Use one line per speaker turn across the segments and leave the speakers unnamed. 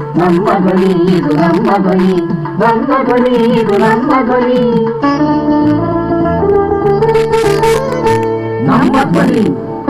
ನಮ್ಮ ಧ್ವನಿ ಇದು ನಮ್ಮ ಧ್ವನಿ ನಮ್ಮ ಧ್ವನಿ ಇದು ನಮ್ಮ ಧ್ವನಿ ನಮ್ಮ ಧ್ವನಿ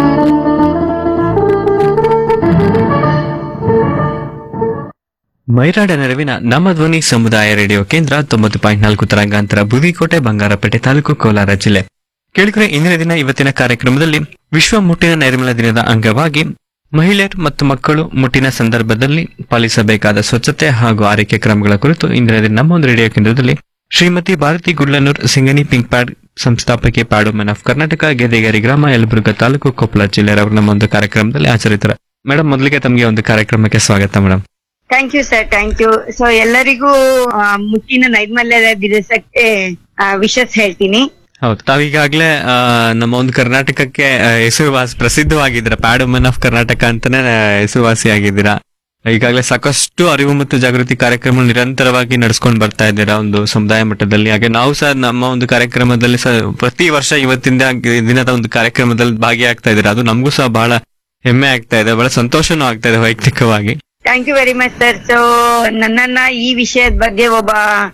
ಮೈರಾಡ ನೆರವಿನ ನಮ್ಮ ಧ್ವನಿ ಸಮುದಾಯ ರೇಡಿಯೋ ಕೇಂದ್ರ ತೊಂಬತ್ತು ಪಾಯಿಂಟ್ ನಾಲ್ಕು ತರಂಗಾಂತರ ಬುದಿಕೋಟೆ ಬಂಗಾರಪೇಟೆ ತಾಲೂಕು ಕೋಲಾರ ಜಿಲ್ಲೆ ಕೇಳಿಕರೆ ಇಂದಿನ ದಿನ ಇವತ್ತಿನ ಕಾರ್ಯಕ್ರಮದಲ್ಲಿ ವಿಶ್ವ ಮುಟ್ಟಿನ ನೈರ್ಮಲ್ಯ ದಿನದ ಅಂಗವಾಗಿ ಮಹಿಳೆಯರು ಮತ್ತು ಮಕ್ಕಳು ಮುಟ್ಟಿನ ಸಂದರ್ಭದಲ್ಲಿ ಪಾಲಿಸಬೇಕಾದ ಸ್ವಚ್ಛತೆ ಹಾಗೂ ಆರೈಕೆ ಕ್ರಮಗಳ ಕುರಿತು ಇಂದಿನ ದಿನ ನಮ್ಮ ಒಂದು ರೇಡಿಯೋ ಕೇಂದ್ರದಲ್ಲಿ ಶ್ರೀಮತಿ ಭಾರತಿ ಗುಡ್ಲನೂರ್ ಸಿಂಗನಿ ಪಿಂಕ್ ಪ್ಯಾಡ್ ಸಂಸ್ಥಾಪಕಿ ಪ್ಯಾಡೋಮನ್ ಆಫ್ ಕರ್ನಾಟಕ ಗೆದೆಗೇರಿ ಗ್ರಾಮ ಯಲಬುರ್ಗಾ ತಾಲೂಕು ಕೊಪ್ಪಳ ಜಿಲ್ಲೆಯವರು ನಮ್ಮ ಒಂದು ಕಾರ್ಯಕ್ರಮದಲ್ಲಿ ಹಾಜರಿದ್ದಾರೆ ಮೇಡಮ್ ಮೊದಲಿಗೆ ತಮಗೆ ಒಂದು ಕಾರ್ಯಕ್ರಮಕ್ಕೆ ಸ್ವಾಗತ madam
thank you sir thank you so ಎಲ್ಲರಿಗೂ ಆ, ಮುಟ್ಟಿನ ನೈರ್ಮಲ್ಯದ ದಿವಸಕ್ಕೆ ವಿಶಸ್ ಹೇಳ್ತೀನಿ
ಹೌದು ತಾವೀಗಾಗ್ಲೇ ಆ, ನಮ್ಮ ಒಂದು ಕರ್ನಾಟಕಕ್ಕೆ ಆ, ಹೆಸರುವಾಸಿ ಪ್ರಸಿದ್ಧವಾಗಿದ್ದೀರಾ ಪ್ಯಾಡಮನ್ ಆಫ್ ಕರ್ನಾಟಕ ಅಂತಾನೆ ಆ, ಹೆಸರುವಾಸಿಯಾಗಿದ್ದೀರಾ ಈಗಾಗಲೇ ಸಾಕಷ್ಟು ಅರಿವು ಮತ್ತು ಜಾಗೃತಿ ಕಾರ್ಯಕ್ರಮ ನಿರಂತರವಾಗಿ ನಡೆಸ್ಕೊಂಡು ಬರ್ತಾ ಇದ್ದೀರಾ ಒಂದು ಸಮುದಾಯ ಮಟ್ಟದಲ್ಲಿ ಹಾಗೆ ನಾವು ಸಹ ನಮ್ಮ ಒಂದು ಕಾರ್ಯಕ್ರಮದಲ್ಲಿ ಸಹ ಪ್ರತಿ ವರ್ಷ ಇವತ್ತಿನ ದಿನದ ಒಂದು ಕಾರ್ಯಕ್ರಮದಲ್ಲಿ ಭಾಗಿಯಾಗ್ತಾ ಇದ್ದೀರಾ ಅದು ನಮಗೂ ಸಹ ಬಹಳ ಹೆಮ್ಮೆ ಆಗ್ತಾ ಇದೆ ಬಹಳ ಸಂತೋಷನೂ ಆಗ್ತಾ ಇದೆ ವೈಯಕ್ತಿಕವಾಗಿ
thank you very much sir so ನನ್ನನ್ನ ಈ ವಿಷಯದ ಬಗ್ಗೆ ಒಬ್ಬ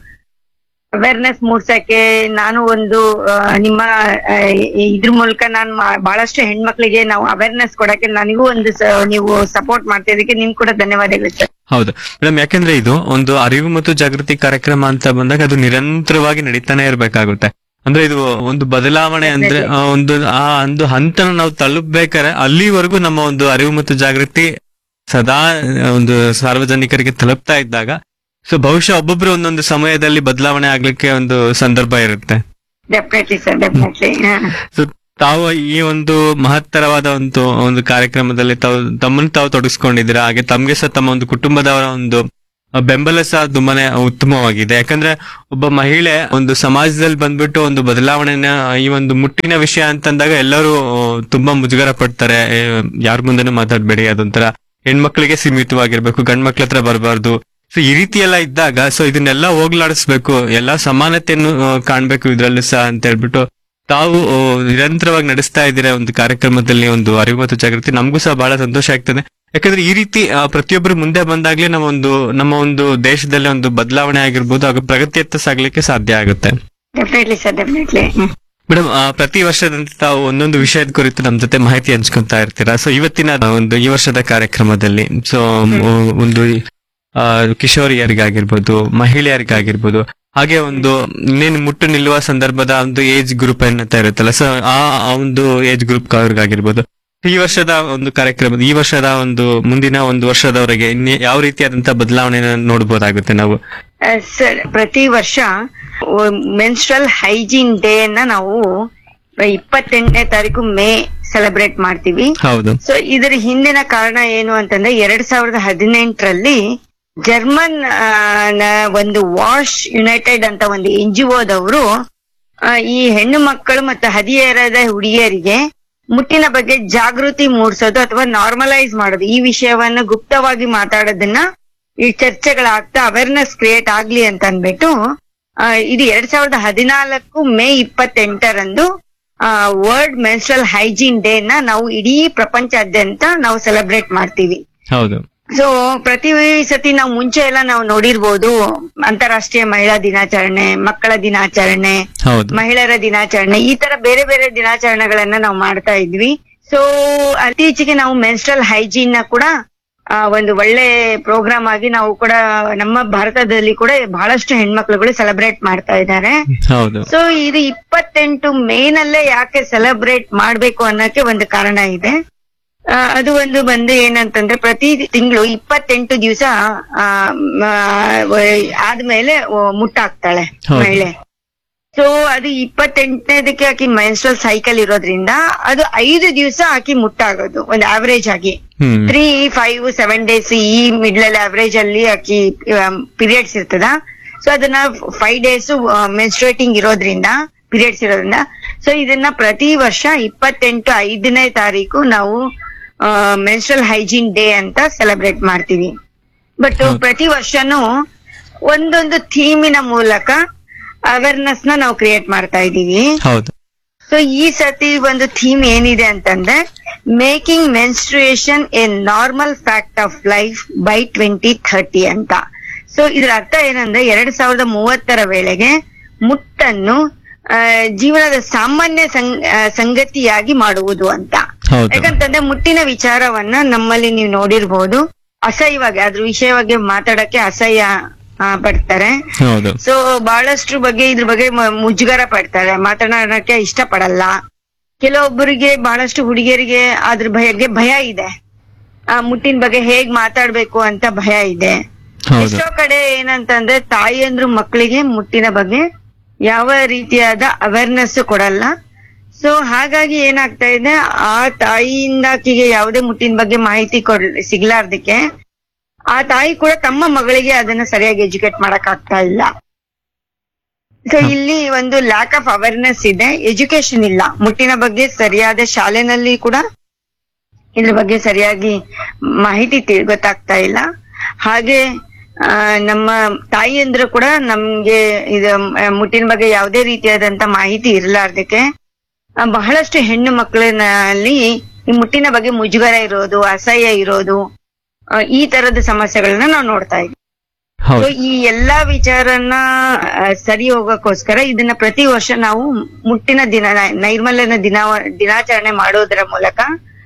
ಅವೇರ್ನೆಸ್ ಮೂಡ್ಸಕ್ಕೆ ನಾನು ಒಂದು ಆ, ನಿಮ್ಮ ಆ, ಇದ್ರ ಮೂಲಕ ನಾನು ಬಹಳಷ್ಟು ಹೆಣ್ಮಕ್ಳಿಗೆ ನಾವು ಅವೇರ್ನೆಸ್ ಕೊಡಕ್ಕೆ ನನಗೂ ಒಂದು ಸ- ನೀವು ಸಪೋರ್ಟ್ ಮಾಡ್ತಿದ್ದಕ್ಕೆ ನಿಮ್ ಕೂಡ ಧನ್ಯವಾದಗಳು ಸರ್
ಹೌದು ಮೇಡಮ್ ಯಾಕಂದ್ರೆ ಇದು ಒಂದು ಅರಿವು ಮತ್ತು ಜಾಗೃತಿ ಕಾರ್ಯಕ್ರಮ ಅಂತ ಬಂದಾಗ ಅದು ನಿರಂತರವಾಗಿ ನಡೀತಾನೆ ಇರ್ಬೇಕಾಗುತ್ತೆ ಅಂದ್ರೆ ಇದು ಒಂದು ಬದಲಾವಣೆ ಅಂದ್ರೆ ಆ, ಒಂದು ಆ ಒಂದು ಹಂತನ ನಾವು ತಲುಪಬೇಕಾದ್ರೆ ಅಲ್ಲಿವರೆಗೂ ನಮ್ಮ ಒಂದು ಅರಿವು ಮತ್ತು ಜಾಗೃತಿ ಸದಾ ಆ, ಒಂದು ಸಾರ್ವಜನಿಕರಿಗೆ ತಲುಪ್ತಾ ಇದ್ದಾಗ ಸೊ ಬಹುಶಃ ಒಬ್ಬೊಬ್ರು ಒಂದೊಂದು ಸಮಯದಲ್ಲಿ ಬದಲಾವಣೆ ಆಗ್ಲಿಕ್ಕೆ ಒಂದು ಸಂದರ್ಭ ಇರುತ್ತೆ
ಡೆಫಿನೆಟ್ಲಿ ಸರ್ ಡೆಫಿನೆಟ್ಲಿ
ಸೊ ತಾವು ಈ ಒಂದು ಮಹತ್ತರವಾದ ಒಂದು ಒಂದು ಕಾರ್ಯಕ್ರಮದಲ್ಲಿ ತಾವು ತಮ್ಮನ್ನು ತಾವು ತೊಡಗಿಸ್ಕೊಂಡಿದ್ದೀರಾ ಹಾಗೆ ತಮ್ಗೆ ಸಹ ತಮ್ಮ ಒಂದು ಕುಟುಂಬದವರ ಒಂದು ಬೆಂಬಲ ಸಹ ತುಂಬಾನೇ ಉತ್ತಮವಾಗಿದೆ ಯಾಕಂದ್ರೆ ಒಬ್ಬ ಮಹಿಳೆ ಒಂದು ಸಮಾಜದಲ್ಲಿ ಬಂದ್ಬಿಟ್ಟು ಒಂದು ಬದಲಾವಣೆನ ಈ ಒಂದು ಮುಟ್ಟಿನ ವಿಷಯ ಅಂತಂದಾಗ ಎಲ್ಲರೂ ತುಂಬಾ ಮುಜುಗರ ಪಡ್ತಾರೆ ಯಾರ ಮುಂದೆನೂ ಮಾತಾಡ್ಬೇಡಿ ಅದೊಂಥರ ಹೆಣ್ಮಕ್ಳಿಗೆ ಸೀಮಿತವಾಗಿರ್ಬೇಕು ಗಂಡ್ ಮಕ್ಳ ಹತ್ರ ಬರಬಾರ್ದು ಸೊ ಈ ರೀತಿ ಎಲ್ಲ ಇದ್ದಾಗ ಸೊ ಇದನ್ನೆಲ್ಲ ಹೋಗ್ಲಾಡಿಸ್ಬೇಕು ಎಲ್ಲಾ ಸಮಾನತೆಯನ್ನು ಆ, ಕಾಣ್ಬೇಕು ಇದ್ರಲ್ಲೂ ಸಹ ಅಂತ ಹೇಳ್ಬಿಟ್ಟು ತಾವು ಆ, ನಿರಂತರವಾಗಿ ನಡೆಸ್ತಾ ಇದ್ದೀರಾ ಒಂದು ಕಾರ್ಯಕ್ರಮದಲ್ಲಿ ಒಂದು ಅರಿವು ಮತ್ತು ಜಾಗೃತಿ ನಮಗೂ ಸಹ ಬಹಳ ಸಂತೋಷ ಆಗ್ತದೆ ಯಾಕಂದ್ರೆ ಈ ರೀತಿ ಆ, ಪ್ರತಿಯೊಬ್ಬರು ಮುಂದೆ ಬಂದಾಗ್ಲೇ ನಮ್ಮ ಒಂದು ನಮ್ಮ ಒಂದು ದೇಶದಲ್ಲಿ ಒಂದು ಬದಲಾವಣೆ ಆಗಿರ್ಬೋದು ಹಾಗೂ ಪ್ರಗತಿಯತ್ತ ಸಾಗ್ಲಿಕ್ಕೆ ಸಾಧ್ಯ ಆಗುತ್ತೆ
ಡೆಫಿನೆಟ್ಲಿ ಸರ್ ಡೆಫಿನೆಟ್ಲಿ
ಮೇಡಮ್ ಪ್ರತಿ ವರ್ಷದಂತೆ ತಾವು ಒಂದೊಂದು ವಿಷಯದ ಕುರಿತು ನಮ್ ಜೊತೆ ಮಾಹಿತಿ ಹಂಚ್ಕೊಂತಾ ಇರ್ತೀರಾ ಸೊ ಇವತ್ತಿನ ಒಂದು ಈ ವರ್ಷದ ಕಾರ್ಯಕ್ರಮದಲ್ಲಿ ಸೊ ಒಂದು ಆ, ಕಿಶೋರಿಯರಿಗಾಗಿರ್ಬೋದು ಮಹಿಳೆಯರಿಗಾಗಿರ್ಬೋದು ಹಾಗೆ ಒಂದು ಇನ್ನೇನು ಮುಟ್ಟು ನಿಲ್ಲುವ ಸಂದರ್ಭದ ಒಂದು ಏಜ್ ಗ್ರೂಪ್ ಏನಂತ ಇರುತ್ತಲ್ಲ ಸೊ ಆ ಆ ಒಂದು ಏಜ್ ಗ್ರೂಪ್ ಅವ್ರಿಗಾಗಿರ್ಬೋದು ಈ ವರ್ಷದ ಒಂದು ಕಾರ್ಯಕ್ರಮದ ಈ ವರ್ಷದ ಒಂದು ಮುಂದಿನ ಒಂದು ವರ್ಷದವರೆಗೆ ಇನ್ನು ಯಾವ ರೀತಿಯಾದಂತಹ ಬದಲಾವಣೆನ ನೋಡಬಹುದಾಗುತ್ತೆ ನಾವು
ಸರ್ ಪ್ರತಿ ವರ್ಷ ಮೆನ್ಸ್ಟ್ರಲ್ ಹೈಜೀನ್ ಡೇ ಅನ್ನ ನಾವು ಇಪ್ಪತ್ತೆಂಟನೇ ತಾರೀಕು ಮೇ ಸೆಲೆಬ್ರೇಟ್ ಮಾಡ್ತೀವಿ
ಹೌದು
ಸೊ ಇದರ ಹಿಂದಿನ ಕಾರಣ ಏನು ಅಂತಂದ್ರೆ ಎರಡ್ ಸಾವಿರದ ಹದಿನೆಂಟರಲ್ಲಿ ಜರ್ಮನ್ ಆ, ನ ಒಂದು ವಾಶ್ ಯುನೈಟೆಡ್ ಅಂತ ಒಂದು ಎನ್ ಜಿ ಒದವರು ಈ ಹೆಣ್ಣು ಮಕ್ಕಳು ಮತ್ತು ಹದಿಹರೆಯದ ಹುಡುಗಿಯರಿಗೆ ಮುಟ್ಟಿನ ಬಗ್ಗೆ ಜಾಗೃತಿ ಮೂಡಿಸೋದು ಅಥವಾ ನಾರ್ಮಲೈಸ್ ಮಾಡೋದು ಈ ವಿಷಯವನ್ನು ಗುಪ್ತವಾಗಿ ಮಾತಾಡೋದನ್ನ ಈ ಚರ್ಚೆಗಳಾಗ್ತಾ ಅವೇರ್ನೆಸ್ ಕ್ರಿಯೇಟ್ ಆಗ್ಲಿ ಅಂತ ಅಂದ್ಬಿಟ್ಟು ಆ, ಇದು ಎರಡ್ ಸಾವಿರದ ಹದಿನಾಲ್ಕು ಮೇ ಇಪ್ಪತ್ತೆಂಟರಂದು ವರ್ಲ್ಡ್ ಮೆನ್ಸ್ಟ್ರಲ್ ಹೈಜೀನ್ ಡೇ ನ ನಾವು ಇಡೀ ಪ್ರಪಂಚಾದ್ಯಂತ ನಾವು ಸೆಲೆಬ್ರೇಟ್ ಮಾಡ್ತೀವಿ
ಹೌದು
ಸೊ ಪ್ರತಿ ಸತಿ ನಾವು ಮುಂಚೆ ಎಲ್ಲ ನಾವು ನೋಡಿರ್ಬೋದು ಅಂತಾರಾಷ್ಟ್ರೀಯ ಮಹಿಳಾ ದಿನಾಚರಣೆ ಮಕ್ಕಳ ದಿನಾಚರಣೆ
ಹೌದು
ಮಹಿಳೆಯರ ದಿನಾಚರಣೆ ಈ ತರ ಬೇರೆ ಬೇರೆ ದಿನಾಚರಣೆಗಳನ್ನ ನಾವು ಮಾಡ್ತಾ ಇದ್ವಿ ಸೊ ಇತ್ತೀಚೆಗೆ ನಾವು ಮೆನ್ಸ್ಟ್ರಲ್ ಹೈಜೀನ್ ನ ಕೂಡ ಆ, ಒಂದು ಒಳ್ಳೆ ಪ್ರೋಗ್ರಾಮ್ ಆಗಿ ನಾವು ಕೂಡ ನಮ್ಮ ಭಾರತದಲ್ಲಿ ಕೂಡ ಬಹಳಷ್ಟು ಹೆಣ್ಮಕ್ಳುಗಳು ಸೆಲೆಬ್ರೇಟ್ ಮಾಡ್ತಾ ಇದ್ದಾರೆ
ಹೌದು
ಸೊ ಇದು ಇಪ್ಪತ್ತೆಂಟು ಮೇನಲ್ಲೇ ಯಾಕೆ ಸೆಲೆಬ್ರೇಟ್ ಮಾಡ್ಬೇಕು ಅನ್ನೋಕೆ ಒಂದು ಕಾರಣ ಇದೆ ಆ, ಅದು ಒಂದು ಬಂದು ಏನಂತಂದ್ರೆ ಪ್ರತಿ ತಿಂಗಳು ಇಪ್ಪತ್ತೆಂಟು ದಿವಸ ಆದ್ಮೇಲೆ ಆ, ಮುಟ್ಟಾಕ್ತಾಳೆ
ಹೌದು.
ಮಹಿಳೆ ಸೊ ಅದು ಇಪ್ಪತ್ತೆಂಟನೇದಕ್ಕೆ ಆಕಿ ಮೆನ್ಸ್ಟ್ರಲ್ ಸೈಕಲ್ ಇರೋದ್ರಿಂದ ಅದು ಐದು ದಿವಸ ಆಕಿ ಮುಟ್ಟಾಗೋದು ಒಂದು ಆವರೇಜ್ ಆಗಿ
hmm
three five seven days ಈ ಮಿಡ್ಲ್ ಅವರೇಜ್ ಅಲ್ಲಿ ಆಕಿ ಪೀರಿಯಡ್ಸ್ ಇರ್ತದ ಸೊ ಅದನ್ನ ಫೈವ್ ಡೇಸ್ ಮೆನ್ಸ್ಟ್ರೇಟಿಂಗ್ ಇರೋದ್ರಿಂದ ಪೀರಿಯಡ್ಸ್ ಇರೋದ್ರಿಂದ ಸೊ ಇದನ್ನ ಪ್ರತಿ ವರ್ಷ ಇಪ್ಪತ್ತೆಂಟು ಐದನೇ ತಾರೀಕು ನಾವು ಮೆನ್ಸ್ಟ್ರಲ್ ಹೈಜೀನ್ ಡೇ ಅಂತ ಸೆಲೆಬ್ರೇಟ್ ಮಾಡ್ತೀವಿ ಬಟ್
ಹೌದು.
ಪ್ರತಿ ವರ್ಷನೂ ಒಂದೊಂದು ಥೀಮಿನ ಮೂಲಕ ಅವೇರ್ನೆಸ್ ನ ನಾವು ಕ್ರಿಯೇಟ್ ಮಾಡ್ತಾ ಇದೀವಿ
ಹೌದು
ಸೊ ಈ ಸತಿ ಒಂದು ಥೀಮ್ ಏನಿದೆ ಅಂತಂದ್ರೆ making menstruation a normal fact of life by twenty thirty ಅಂತ ಸೊ ಇದ್ರ ಅರ್ಥ ಏನಂದ್ರೆ ಎರಡ್ ಸಾವಿರದ ಮೂವತ್ತರ ವೇಳೆಗೆ ಮುಟ್ಟನ್ನು ಆ, ಜೀವನದ ಸಾಮಾನ್ಯ ಸಂ- ಆ, ಸಂಗತಿಯಾಗಿ ಮಾಡುವುದು ಅಂತ
ಹೌದು
ಯಾಕಂತಂದ್ರೆ ಮುಟ್ಟಿನ ವಿಚಾರವನ್ನ ನಮ್ಮಲ್ಲಿ ನೀವು ನೋಡಿರ್ಬೋದು ಅಸಹ್ಯವಾಗಿ ಅದ್ರ ವಿಷಯವಾಗಿ ಮಾತಾಡಕ್ಕೆ ಅಸಹ್ಯ ಆ, ಪಡ್ತಾರೆ
ಹೌದು
ಸೊ ಬಹಳಷ್ಟು ಬಗ್ಗೆ ಇದ್ರ ಬಗ್ಗೆ ಮ- ಮುಜುಗರ ಪಡ್ತಾರೆ ಮಾತನಾಡಕ್ಕೆ ಇಷ್ಟಪಡಲ್ಲ ಕೆಲವೊಬ್ಬರಿಗೆ ಬಹಳಷ್ಟು ಹುಡುಗಿಯರಿಗೆ ಅದ್ರ ಬಗ್ಗೆ ಭಯ ಇದೆ ಆ ಮುಟ್ಟಿನ ಬಗ್ಗೆ ಹೇಗ್ ಮಾತಾಡ್ಬೇಕು ಅಂತ ಭಯ ಇದೆ
ಹೌದು
ಎಷ್ಟೋ ಕಡೆ ಏನಂತಂದ್ರೆ ತಾಯಿಯಂದ್ರು ಮಕ್ಕಳಿಗೆ ಮುಟ್ಟಿನ ಬಗ್ಗೆ ಯಾವ ರೀತಿಯಾದ ಅವೇರ್ನೆಸ್ ಕೊಡಲ್ಲ ಸೊ ಹಾಗಾಗಿ ಏನಾಗ್ತಾ ಇದೆ ಆ ತಾಯಿಯಿಂದ ಆಕೆಗೆ ಯಾವುದೇ ಮುಟ್ಟಿನ ಬಗ್ಗೆ ಮಾಹಿತಿ ಕೊಡ್ ಸಿಗ್ಲಾರ್ದಕ್ಕೆ ಆ ತಾಯಿ ಕೂಡ ತಮ್ಮ ಮಗಳಿಗೆ ಅದನ್ನ ಸರಿಯಾಗಿ ಎಜುಕೇಟ್ ಮಾಡಕ್ ಆಗ್ತಾ ಇಲ್ಲ ಸೊ ಇಲ್ಲಿ ಒಂದು ಲ್ಯಾಕ್ ಆಫ್ ಅವೇರ್ನೆಸ್ ಇದೆ ಎಜುಕೇಶನ್ ಇಲ್ಲ ಮುಟ್ಟಿನ ಬಗ್ಗೆ ಸರಿಯಾದ ಶಾಲೆನಲ್ಲಿ ಕೂಡ ಇದ್ರ ಬಗ್ಗೆ ಸರಿಯಾಗಿ ಮಾಹಿತಿ ತಿಳ್- ಗೊತ್ತಾಗ್ತಾ ಇಲ್ಲ ಹಾಗೆ ಆ, ನಮ್ಮ ತಾಯಿಯಂದ್ರು ಕೂಡ ನಮ್ಗೆ ಇದು ಮ- ಮುಟ್ಟಿನ ಬಗ್ಗೆ ಯಾವುದೇ ರೀತಿಯಾದಂತ ಮಾಹಿತಿ ಇರಲಾರ್ದಕ್ಕೆ ಆ, ಬಹಳಷ್ಟು ಹೆಣ್ಣು ಮಕ್ಕಳಿನಲ್ಲಿ ಈ ಮುಟ್ಟಿನ ಬಗ್ಗೆ ಮುಜುಗರ ಇರೋದು ಅಸಹ್ಯ ಇರೋದು ಆ, ಈ ತರದ ಸಮಸ್ಯೆಗಳನ್ನ ನಾವು ನೋಡ್ತಾ ಇದ್ದೀವಿ ಸೊ
ಹೌದು
ಈ ಎಲ್ಲಾ ವಿಚಾರನ ಆ, ಸರಿ ಹೋಗಕ್ಕೋಸ್ಕರ ಇದನ್ನ ಪ್ರತಿ ವರ್ಷ ನಾವು ಮುಟ್ಟಿನ ದಿನ ನೈರ್ಮಲ್ಯನ ದಿನ ದಿನಾಚರಣೆ ಮಾಡೋದರ ಮೂಲಕ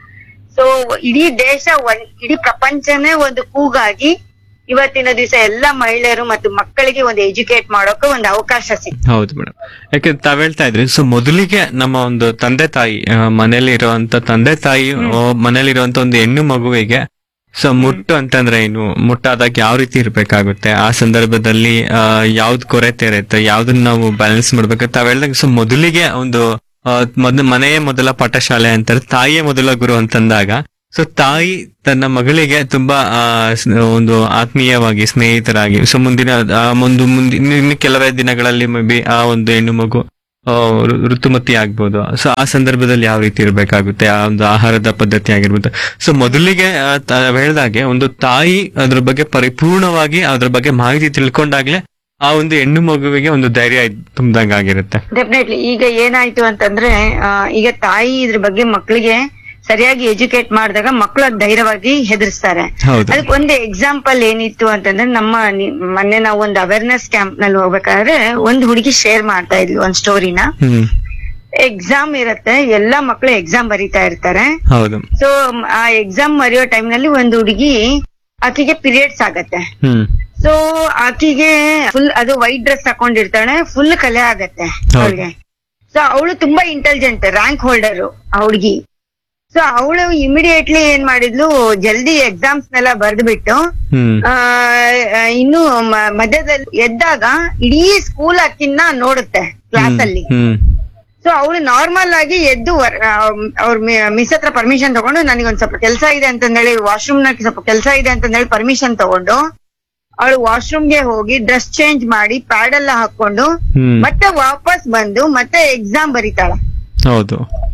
ಸೊ ಇಡೀ ದೇಶ ಒಂದ್ ಇಡೀ ಪ್ರಪಂಚನೇ ಒಂದು ಕೂಗಾಗಿ ಇವತ್ತಿನ ದಿವಸ ಎಲ್ಲಾ ಮಹಿಳೆಯರು ಮತ್ತು ಮಕ್ಕಳಿಗೆ ಒಂದು ಎಜುಕೇಟ್ ಮಾಡೋಕೆ ಒಂದು ಅವಕಾಶ ಸಿಕ್ತು
ಹೌದು ಮೇಡಮ್ ಯಾಕೆ ತಾವ್ ಹೇಳ್ತಾ ಇದ್ರಿ ಸೊ ಮೊದಲಿಗೆ ನಮ್ಮ ಒಂದು ತಂದೆ ತಾಯಿ ಆ, ಮನೇಲಿ ಇರುವಂತ ತಂದೆ ತಾಯಿ ಆ, ಮನೇಲಿ ಇರುವಂತ ಒಂದು ಹೆಣ್ಣು ಮಗುವಿಗೆ ಸೊ ಮುಟ್ಟು ಅಂತಂದ್ರೆ ಏನು ಮುಟ್ಟಾದಾಗ ಯಾವ ರೀತಿ ಇರ್ಬೇಕಾಗುತ್ತೆ ಆ ಸಂದರ್ಭದಲ್ಲಿ ಆ, ಯಾವ್ದ್ ಕೊರತೆ ಇರುತ್ತೆ ಯಾವ್ದನ್ನ ನಾವು ಬ್ಯಾಲೆನ್ಸ್ ಮಾಡ್ಬೇಕು ತಾವ್ ಹೇಳ್ದಂಗೆ ಸೊ ಮೊದಲಿಗೆ ಒಂದು ಆ, ಮೊದ ಮನೆಯೇ ಮೊದಲ ಪಾಠಶಾಲೆ ಅಂತಾರೆ ತಾಯಿಯೇ ಮೊದಲ ಗುರು ಅಂತಂದಾಗ ಸೊ ತಾಯಿ ತನ್ನ ಮಗಳಿಗೆ ತುಂಬಾ ಆ, ಸ್- ಒಂದು ಆತ್ಮೀಯವಾಗಿ ಸ್ನೇಹಿತರಾಗಿ ಸೊ ಮುಂದಿನ ಆ, ಒಂದು ಮುಂದಿನ ಇನ್ನು ಕೆಲವೇ ದಿನಗಳಲ್ಲಿ ಮೇ ಬಿ ಆ ಒಂದು ಹೆಣ್ಣು ಮಗು ಆ, ಋ- ಋತುಮತಿ ಆಗ್ಬೋದು ಸೊ ಆ ಸಂದರ್ಭದಲ್ಲಿ ಯಾವ ರೀತಿ ಇರಬೇಕಾಗುತ್ತೆ ಆ ಒಂದು ಆಹಾರದ ಪದ್ಧತಿ ಆಗಿರ್ಬೋದು ಸೊ ಮೊದಲಿಗೆ ಆ, ತಾವ್ ಹೇಳ್ದಾಗೆ ಒಂದು ತಾಯಿ ಅದ್ರ ಬಗ್ಗೆ ಪರಿಪೂರ್ಣವಾಗಿ ಅದ್ರ ಬಗ್ಗೆ ಮಾಹಿತಿ ತಿಳ್ಕೊಂಡಾಗ್ಲೇ ಆ ಒಂದು ಹೆಣ್ಣು ಮಗುವಿಗೆ ಒಂದು ಧೈರ್ಯ ತುಂಬ್ದಂಗ ಆಗಿರುತ್ತೆ
ಡೆಫಿನೆಟ್ಲಿ ಈಗ ಏನಾಯ್ತು ಅಂತಂದ್ರೆ ಆ, ಈಗ ತಾಯಿ ಇದ್ರ ಬಗ್ಗೆ ಮಕ್ಕಳಿಗೆ ಸರಿಯಾಗಿ ಎಜುಕೇಟ್ ಮಾಡಿದಾಗ ಮಕ್ಕಳು ಅದ್ ಧೈರ್ಯವಾಗಿ ಹೆದರ್ಸ್ತಾರೆ
ಹೌದು
ಅದಕ್ಕೆ ಒಂದು ಎಕ್ಸಾಂಪಲ್ ಏನಿತ್ತು ಅಂತಂದ್ರೆ ನಮ್ಮ ನಿ- ಮೊನ್ನೆ ನಾವು ಒಂದು ಅವೇರ್ನೆಸ್ ಕ್ಯಾಂಪ್ ನಲ್ಲಿ ಹೋಗ್ಬೇಕಾದ್ರೆ ಒಂದು ಹುಡುಗಿ ಶೇರ್ ಮಾಡ್ತಾ ಇದ್ಲು ಒಂದ್ ಸ್ಟೋರಿನ
ಹ್ಮ್
ಎಕ್ಸಾಮ್ ಇರತ್ತೆ ಎಲ್ಲಾ ಮಕ್ಕಳು ಎಕ್ಸಾಮ್ ಬರೀತಾ ಇರ್ತಾರೆ
ಹೌದು
ಸೊ ಆ ಎಕ್ಸಾಮ್ ಬರೆಯೋ ಟೈಮ್ ನಲ್ಲಿ ಒಂದು ಹುಡುಗಿ ಆಕೆಗೆ ಪೀರಿಯಡ್ಸ್ ಆಗತ್ತೆ
ಹ್ಮ್
ಸೊ ಆಕಿಗೆ ಫುಲ್ ಅದು ವೈಟ್ ಡ್ರೆಸ್ ಹಾಕೊಂಡಿರ್ತಾಳೆ ಫುಲ್ ಕಲೆ ಆಗತ್ತೆ
ಹೌದು.
ಅವಳಿಗೆ ಸೊ ಅವಳು ತುಂಬಾ ಇಂಟೆಲಿಜೆಂಟ್ ರ್ಯಾಂಕ್ ಹೋಲ್ಡರ್ ಆ ಹುಡುಗಿ ಸೊ ಅವಳು ಇಮಿಡಿಯೇಟ್ಲಿ ಏನ್ ಮಾಡಿದ್ಲು ಜಲ್ದಿ ಎಕ್ಸಾಮ್ಸ್ ನೆಲ್ಲ ಬರ್ದ್ಬಿಟ್ಟು
ಹ್ಮ್
ಆ, ಆ, ಇನ್ನು ಮ- ಮಧ್ಯದಲ್ಲಿ ಎದ್ದಾಗ ಇಡೀ ಸ್ಕೂಲ್ ಅಕ್ಕಿನ ನೋಡುತ್ತೆ ಕ್ಲಾಸ್ ಅಲ್ಲಿ
ಹ್ಮ್
ಸೊ ಅವಳು ನಾರ್ಮಲ್ ಆಗಿ ಎದ್ದು ವರ್- ಆ, ಅವ್ರ ಮಿಸ್ ಹತ್ರ ಪರ್ಮಿಷನ್ ತಗೊಂಡು ನನಗೊಂದ್ ಸ್ವಲ್ಪ ಕೆಲಸ ಇದೆ ಅಂತಂದೇಳಿ ವಾಶ್ರೂಮ್ ನ ಸ್ವಲ್ಪ ಕೆಲಸ ಇದೆ ಅಂತಂದೇಳಿ ಪರ್ಮಿಷನ್ ತಗೊಂಡು ಅವಳು ವಾಶ್ರೂಮ್ ಗೆ ಹೋಗಿ ಡ್ರೆಸ್ ಚೇಂಜ್ ಮಾಡಿ ಪ್ಯಾಡ್ ಎಲ್ಲ ಹಾಕೊಂಡು
ಹ್ಮ್
ಮತ್ತೆ ವಾಪಸ್ ಬಂದು ಮತ್ತೆ ಎಕ್ಸಾಮ್ ಬರೀತಾಳೆ
ಹೌದು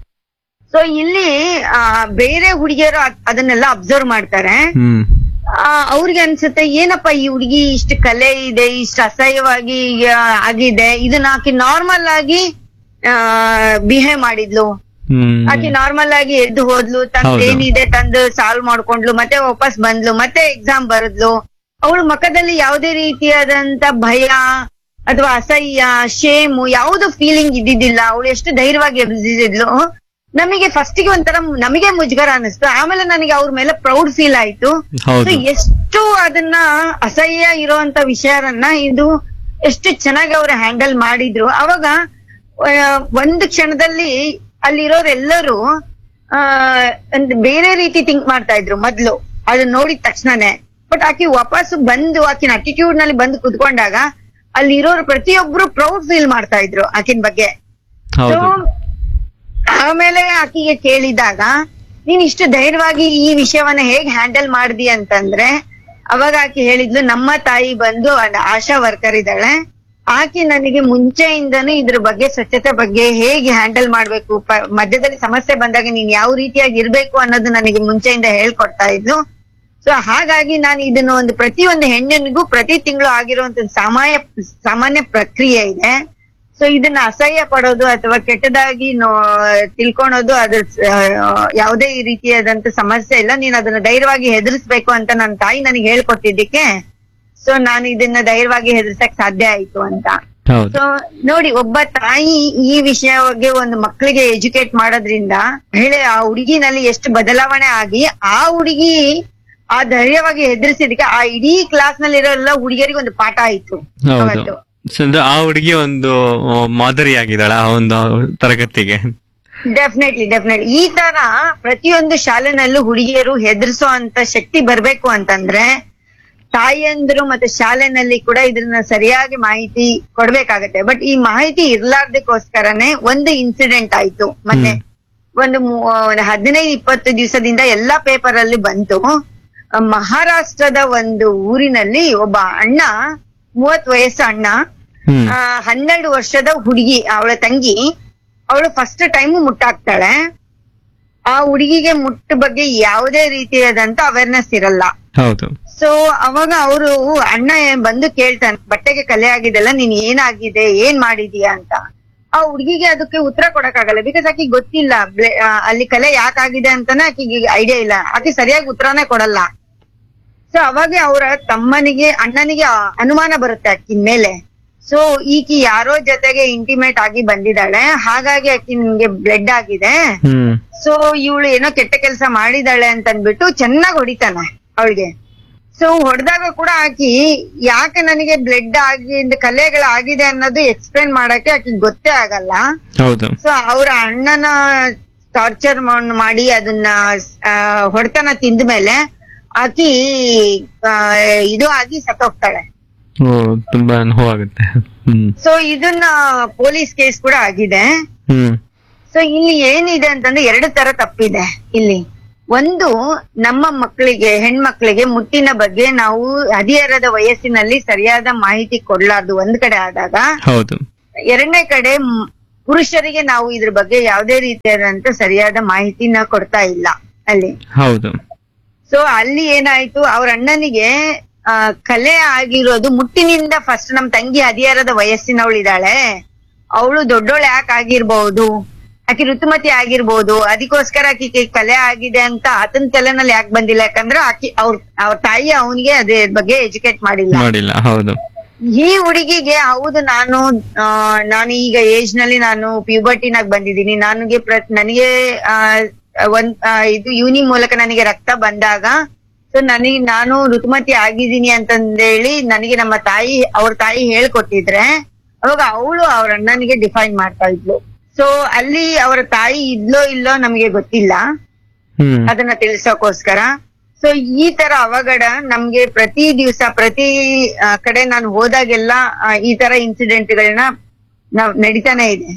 ಸೊ ಇಲ್ಲಿ ಆ, ಬೇರೆ ಹುಡುಗಿಯರು ಅದ್- ಅದನ್ನೆಲ್ಲ ಅಬ್ಸರ್ವ್ ಮಾಡ್ತಾರೆ
ಹ್ಮ್
ಆ, ಅವ್ರಿಗೆ ಅನ್ಸುತ್ತೆ ಏನಪ್ಪ ಈ ಹುಡುಗಿ ಇಷ್ಟು ಕಲೆ ಇದೆ ಇಷ್ಟು ಅಸಹ್ಯವಾಗಿ ಆ, ಆಗಿದೆ ಇದನ್ನ ಆಕಿ ನಾರ್ಮಲ್ ಆಗಿ ಬಿಹೇವ್ ಮಾಡಿದ್ಲು
ಹ್ಮ್
ಆಕಿ ನಾರ್ಮಲ್ ಆಗಿ ಎದ್ದು ಹೋದ್ಲು ತಂದ್
ಹೌದು.
ಏನಿದೆ ತಂದು ಸಾಲ್ವ್ ಮಾಡ್ಕೊಂಡ್ಲು ಮತ್ತೆ ವಾಪಸ್ ಬಂದ್ಲು ಮತ್ತೆ ಎಕ್ಸಾಮ್ ಬರದ್ಲು ಅವಳ ಮುಖದಲ್ಲಿ ಯಾವುದೇ ರೀತಿಯಾದಂತ ಭಯ ಅಥವಾ ಅಸಹ್ಯ ಶೇಮು ಯಾವ್ದು ಫೀಲಿಂಗ್ ಇದ್ದಿದ್ದಿಲ್ಲ ಅವಳು ಎಷ್ಟು ಧೈರ್ಯವಾಗಿ ಎಬ್ಸಿದ್ಲು ನಮಗೆ ಫಸ್ಟ್ ಗೆ ಒಂಥರ ನಮಗೆ ಮುಜುಗರ ಅನಿಸ್ತು ಆಮೇಲೆ ನನಗೆ ಅವ್ರ ಮೇಲೆ ಪ್ರೌಡ್ ಫೀಲ್ ಆಯ್ತು
ಹೌದು
So, ಎಷ್ಟು ಅದನ್ನ ಅಸಹ್ಯ ಇರುವಂತ ವಿಷಯರನ್ನ ಇದು ಎಷ್ಟು ಚೆನ್ನಾಗಿ ಅವ್ರು ಹ್ಯಾಂಡಲ್ ಮಾಡಿದ್ರು ಅವಾಗ ಆ, ಒಂದು ಕ್ಷಣದಲ್ಲಿ ಅಲ್ಲಿರೋರೆಲ್ಲರೂ ಆ ಒಂದು ಬೇರೆ ರೀತಿ ಥಿಂಕ್ ಮಾಡ್ತಾ ಇದ್ರು ಮೊದ್ಲು ಅದನ್ನ ನೋಡಿದ ತಕ್ಷಣನೇ ಬಟ್ ಆಕಿ ವಾಪಸ್ ಬಂದು ಆಕಿನ ಅಟಿಟ್ಯೂಡ್ ನಲ್ಲಿ ಬಂದು ಕುತ್ಕೊಂಡಾಗ ಅಲ್ಲಿರೋರು ಪ್ರತಿಯೊಬ್ರು ಪ್ರೌಡ್ ಫೀಲ್ ಮಾಡ್ತಾ ಇದ್ರು ಆಕಿನ ಬಗ್ಗೆ
ಹೌದು
So, ಆಮೇಲೆ ಆಕಿಗೆ ಕೇಳಿದಾಗ ನೀನ್ ಇಷ್ಟು ಧೈರ್ಯವಾಗಿ ಈ ವಿಷಯವನ್ನ ಹೇಗ್ ಹ್ಯಾಂಡಲ್ ಮಾಡ್ದಿ ಅಂತಂದ್ರೆ ಅವಾಗ ಆಕಿ ಹೇಳಿದ್ಲು ನಮ್ಮ ತಾಯಿ ಬಂದು ಅದ್ ಆಶಾ ವರ್ಕರ್ ಇದ್ದಾಳೆ ಆಕಿ ನನಗೆ ಮುಂಚೆಯಿಂದನೂ ಇದ್ರ ಬಗ್ಗೆ ಸ್ವಚ್ಛತೆ ಬಗ್ಗೆ ಹೇಗೆ ಹ್ಯಾಂಡಲ್ ಮಾಡ್ಬೇಕು ಪ- ಮಧ್ಯದಲ್ಲಿ ಸಮಸ್ಯೆ ಬಂದಾಗ ನೀನ್ ಯಾವ ರೀತಿಯಾಗಿ ಇರ್ಬೇಕು ಅನ್ನೋದು ನನಗೆ ಮುಂಚೆಯಿಂದ ಹೇಳ್ಕೊಡ್ತಾ ಇದ್ಲು ಸೊ ಹಾಗಾಗಿ ನಾನು ಇದನ್ನ ಒಂದು ಪ್ರತಿಯೊಂದು ಹೆಣ್ಣಿನಿಗೂ ಪ್ರತಿ ತಿಂಗಳು ಆಗಿರುವಂತ ಸಾಮಾನ್ಯ ಸಾಮಾನ್ಯ ಪ್ರಕ್ರಿಯೆ ಇದೆ ಸೊ ಇದನ್ನ ಅಸಹ್ಯ ಪಡೋದು ಅಥವಾ ಕೆಟ್ಟದಾಗಿ ನೋ ತಿಳ್ಕೊಳೋದು ಅದ್ರ ಆ, ಯಾವುದೇ ರೀತಿಯಾದಂತ ಸಮಸ್ಯೆ ಇಲ್ಲ ನೀನ್ ಅದನ್ನ ಧೈರ್ಯವಾಗಿ ಹೆದರ್ಸ್ಬೇಕು ಅಂತ ನನ್ನ ತಾಯಿ ನನಗೆ ಹೇಳ್ಕೊಟ್ಟಿದ್ದಕ್ಕೆ ಸೊ ನಾನು ಇದನ್ನ ಧೈರ್ಯವಾಗಿ ಹೆದರ್ಸಕ್ ಸಾಧ್ಯ ಆಯ್ತು ಅಂತ
ಹೌದು
ಸೊ ನೋಡಿ ಒಬ್ಬ ತಾಯಿ ಈ ವಿಷಯವಾಗಿ ಒಂದು ಮಕ್ಕಳಿಗೆ ಎಜುಕೇಟ್ ಮಾಡೋದ್ರಿಂದ ಹೇಳಿ ಆ ಹುಡುಗಿನಲ್ಲಿ ಎಷ್ಟು ಬದಲಾವಣೆ ಆಗಿ ಆ ಹುಡುಗಿ ಆ ಧೈರ್ಯವಾಗಿ ಹೆದರ್ಸಿದಕ್ಕೆ ಆ ಇಡೀ ಕ್ಲಾಸ್ ನಲ್ಲಿ ಇರೋ ಎಲ್ಲ ಹುಡುಗಿಯರಿಗೆ ಒಂದು ಪಾಠ ಆಯ್ತು
ಹೌದು
ಅವತ್ತು.
ಸೊ ಅಂದ್ರೆ ಆ ಹುಡುಗಿ ಒಂದು ಆ, ಮಾದರಿಯಾಗಿದ್ದಾಳ ಆ ಒಂದು ತರಗತಿಗೆ
ಡೆಫಿನೆಟ್ಲಿ ಡೆಫಿನೆಟ್ಲಿ ಈ ತರ ಪ್ರತಿಯೊಂದು ಶಾಲೆನಲ್ಲೂ ಹುಡುಗಿಯರು ಹೆದರ್ಸೋ ಅಂತ ಶಕ್ತಿ ಬರ್ಬೇಕು ಅಂತಂದ್ರೆ ತಾಯಿಯಂದ್ರು ಮತ್ತೆ ಶಾಲೆನಲ್ಲಿ ಕೂಡ ಇದನ್ನ ಸರಿಯಾಗಿ ಮಾಹಿತಿ ಕೊಡ್ಬೇಕಾಗತ್ತೆ ಬಟ್ ಈ ಮಾಹಿತಿ ಇರ್ಲಾರ್ದಕ್ಕೋಸ್ಕರನೇ ಒಂದು ಇನ್ಸಿಡೆಂಟ್ ಆಯ್ತು ಮೊನ್ನೆ ಒಂದು ಮೂ- ಒಂದು ಹದಿನೈದು ಇಪ್ಪತ್ತು ದಿವಸದಿಂದ ಎಲ್ಲಾ ಪೇಪರ್ ಅಲ್ಲಿ ಬಂತು ಆ, ಮಹಾರಾಷ್ಟ್ರದ ಒಂದು ಊರಿನಲ್ಲಿ ಒಬ್ಬ ಅಣ್ಣ ಮೂವತ್ ವಯಸ್ಸು ಅಣ್ಣ
ಹ್ಮ್
ಆ, ಹನ್ನೆರಡು ವರ್ಷದ ಹುಡುಗಿ ಅವಳ ತಂಗಿ ಅವಳು ಫಸ್ಟ್ ಟೈಮ್ ಮುಟ್ಟಾಕ್ತಾಳೆ ಆ ಹುಡುಗಿಗೆ ಮುಟ್ಟು ಬಗ್ಗೆ ಯಾವುದೇ ರೀತಿಯಾದಂತ ಅವೇರ್ನೆಸ್ ಇರಲ್ಲ
ಹೌದು
ಸೊ ಅವಾಗ ಅವರು ಅಣ್ಣ ಏನ್ ಬಂದು ಕೇಳ್ತಾನೆ ಬಟ್ಟೆಗೆ ಕಲೆ ಆಗಿದೆಲ್ಲ ನೀನ್ ಏನಾಗಿದೆ ಏನ್ ಮಾಡಿದೀಯಾ ಅಂತ ಆ ಹುಡುಗಿಗೆ ಅದಕ್ಕೆ ಉತ್ತರ ಕೊಡಕ್ಕಾಗಲ್ಲ ಬಿಕಾಸ್ ಆಕಿ ಗೊತ್ತಿಲ್ಲ ಬ್ಲೆ- ಆ, ಅಲ್ಲಿ ಕಲೆ ಯಾಕಾಗಿದೆ ಅಂತಾನೆ ಆಕಿಗೆ ಐಡಿಯಾ ಇಲ್ಲ ಆಕಿ ಸರಿಯಾಗಿ ಉತ್ತರನೇ ಕೊಡಲ್ಲ ಸೊ ಅವಾಗ ಅವರ ತಮ್ಮನಿಗೆ ಅಣ್ಣನಿಗೆ ಆ ಅನುಮಾನ ಬರುತ್ತೆ ಅಕ್ಕಿನ ಮೇಲೆ ಸೊ ಈಕಿ ಯಾರೋ ಜೊತೆಗೆ ಇಂಟಿಮೇಟ್ ಆಗಿ ಬಂದಿದ್ದಾಳೆ ಹಾಗಾಗಿ ಆಕಿ ನಿಮ್ಗೆ ಬ್ಲಡ್ ಆಗಿದೆ
ಹ್ಮ್
ಸೊ ಇವಳು ಏನೋ ಕೆಟ್ಟ ಕೆಲಸ ಮಾಡಿದಾಳೆ ಅಂತ ಅಂದ್ಬಿಟ್ಟು ಚೆನ್ನಾಗ್ ಹೊಡಿತಾನೆ ಅವಳಿಗೆ ಸೊ ಹೊಡೆದಾಗ ಕೂಡ ಆಕಿ ಯಾಕೆ ನನಗೆ ಬ್ಲಡ್ ಆಗಿ ಕಲೆಗಳಾಗಿದೆ ಅನ್ನೋದು ಎಕ್ಸ್ಪ್ಲೇನ್ ಮಾಡಕ್ಕೆ ಆಕಿ ಗೊತ್ತೇ ಆಗಲ್ಲ
ಹೌದು
ಸೊ ಅವ್ರ ಅಣ್ಣನ ಟಾರ್ಚರ್ ಮಾಡಿ ಅದನ್ನ ಆ, ಹೊಡೆತನ ತಿಂದ ಮೇಲೆ ಆಕಿ ಆ, ಇದು ಆಗಿ ಸತ್ತೋಗ್ತಾಳೆ
ಓ ತುಂಬಾ ನೋವಾಗುತ್ತೆ ಹ್ಮ್
ಸೊ ಇದನ್ನ ಪೊಲೀಸ್ ಕೇಸ್ ಕೂಡ ಆಗಿದೆ
ಹ್ಮ್
ಸೊ ಇಲ್ಲಿ ಏನಿದೆ ಅಂತಂದ್ರೆ ಎರಡು ತರ ತಪ್ಪಿದೆ ಇಲ್ಲಿ ಒಂದು ನಮ್ಮ ಮಕ್ಕಳಿಗೆ ಹೆಣ್ಮಕ್ಳಿಗೆ ಮುಟ್ಟಿನ ಬಗ್ಗೆ ನಾವು ಹದಿಹರದ ವಯಸ್ಸಿನಲ್ಲಿ ಸರಿಯಾದ ಮಾಹಿತಿ ಕೊಡ್ಲಾರ್ದು ಒಂದ್ ಕಡೆ ಆದಾಗ
ಹೌದು
ಎರಡನೇ ಕಡೆ ಮ್- ಪುರುಷರಿಗೆ ನಾವು ಇದ್ರ ಬಗ್ಗೆ ಯಾವುದೇ ರೀತಿಯಾದಂತ ಸರಿಯಾದ ಮಾಹಿತಿನ ಕೊಡ್ತಾ ಇಲ್ಲ ಅಲ್ಲಿ
ಹೌದು
ಸೊ ಅಲ್ಲಿ ಏನಾಯ್ತು ಅವ್ರ ಅಣ್ಣನಿಗೆ ಆ, ಕಲೆ ಆಗಿರೋದು ಮುಟ್ಟಿನಿಂದ ಫಸ್ಟ್ ನಮ್ ತಂಗಿ ಹದಿಹರದ ವಯಸ್ಸಿನವಳಿದಾಳೆ ಅವಳು ದೊಡ್ಡೋಳು ಯಾಕೆ ಆಗಿರ್ಬಹುದು ಆಕಿ ಋತುಮತಿ ಆಗಿರ್ಬೋದು ಅದಕ್ಕೋಸ್ಕರ ಆಕಿ ಕಲೆ ಆಗಿದೆ ಅಂತ ಆತನ ತಲೆನಲ್ಲಿ ಯಾಕೆ ಬಂದಿಲ್ಲ ಯಾಕಂದ್ರೆ ಆಕಿ ಅವ್ರ ಅವ್ರ ತಾಯಿ ಅವನಿಗೆ ಅದ್ರ ಬಗ್ಗೆ ಎಜುಕೇಟ್ ಮಾಡಿಲ್ಲ
ಮಾಡಿಲ್ಲ ಹೌದು
ಈ ಹುಡುಗಿಗೆ ಹೌದು ನಾನು ಆ, ನಾನು ಈಗ ಏಜ್ ನಲ್ಲಿ ನಾನು ಪ್ಯೂಬರ್ಟಿನಾಗ್ ಬಂದಿದ್ದೀನಿ ನನಗೆ ಪ್ರ- ನನಗೆ ಆ, ಒಂದ್ ಆ, ಇದು ಯೂನಿ ಮೂಲಕ ನನಗೆ ರಕ್ತ ಬಂದಾಗ ಸೊ ನನಗೆ ನಾನು ಋತುಮತಿ ಆಗಿದ್ದೀನಿ ಅಂತಂದೇಳಿ ನನಗೆ ನಮ್ಮ ತಾಯಿ ಅವ್ರ ತಾಯಿ ಹೇಳ್ಕೊಟ್ಟಿದ್ರೆ ಅವಾಗ ಅವಳು ಅವ್ರ ಅಣ್ಣನಿಗೆ ಡಿಫೈನ್ ಮಾಡ್ತಾ ಇದ್ಲು ಸೊ ಅಲ್ಲಿ ಅವರ ತಾಯಿ ಇದ್ಲೋ ಇಲ್ಲೋ ನಮಗೆ ಗೊತ್ತಿಲ್ಲ
ಹ್ಮ್
ಅದನ್ನ ತಿಳಿಸೋಕೋಸ್ಕರ ಸೊ ಈ ತರ ಅವಘಡ ನಮ್ಗೆ ಪ್ರತಿ ದಿವಸ ಪ್ರತಿ ಆ, ಕಡೆ ನಾನು ಹೋದಾಗೆಲ್ಲ ಆ, ಈ ತರ ಇನ್ಸಿಡೆಂಟ್ ಗಳನ್ನ ನಾವ್ ನಡೀತಾನೆ ಇದೆ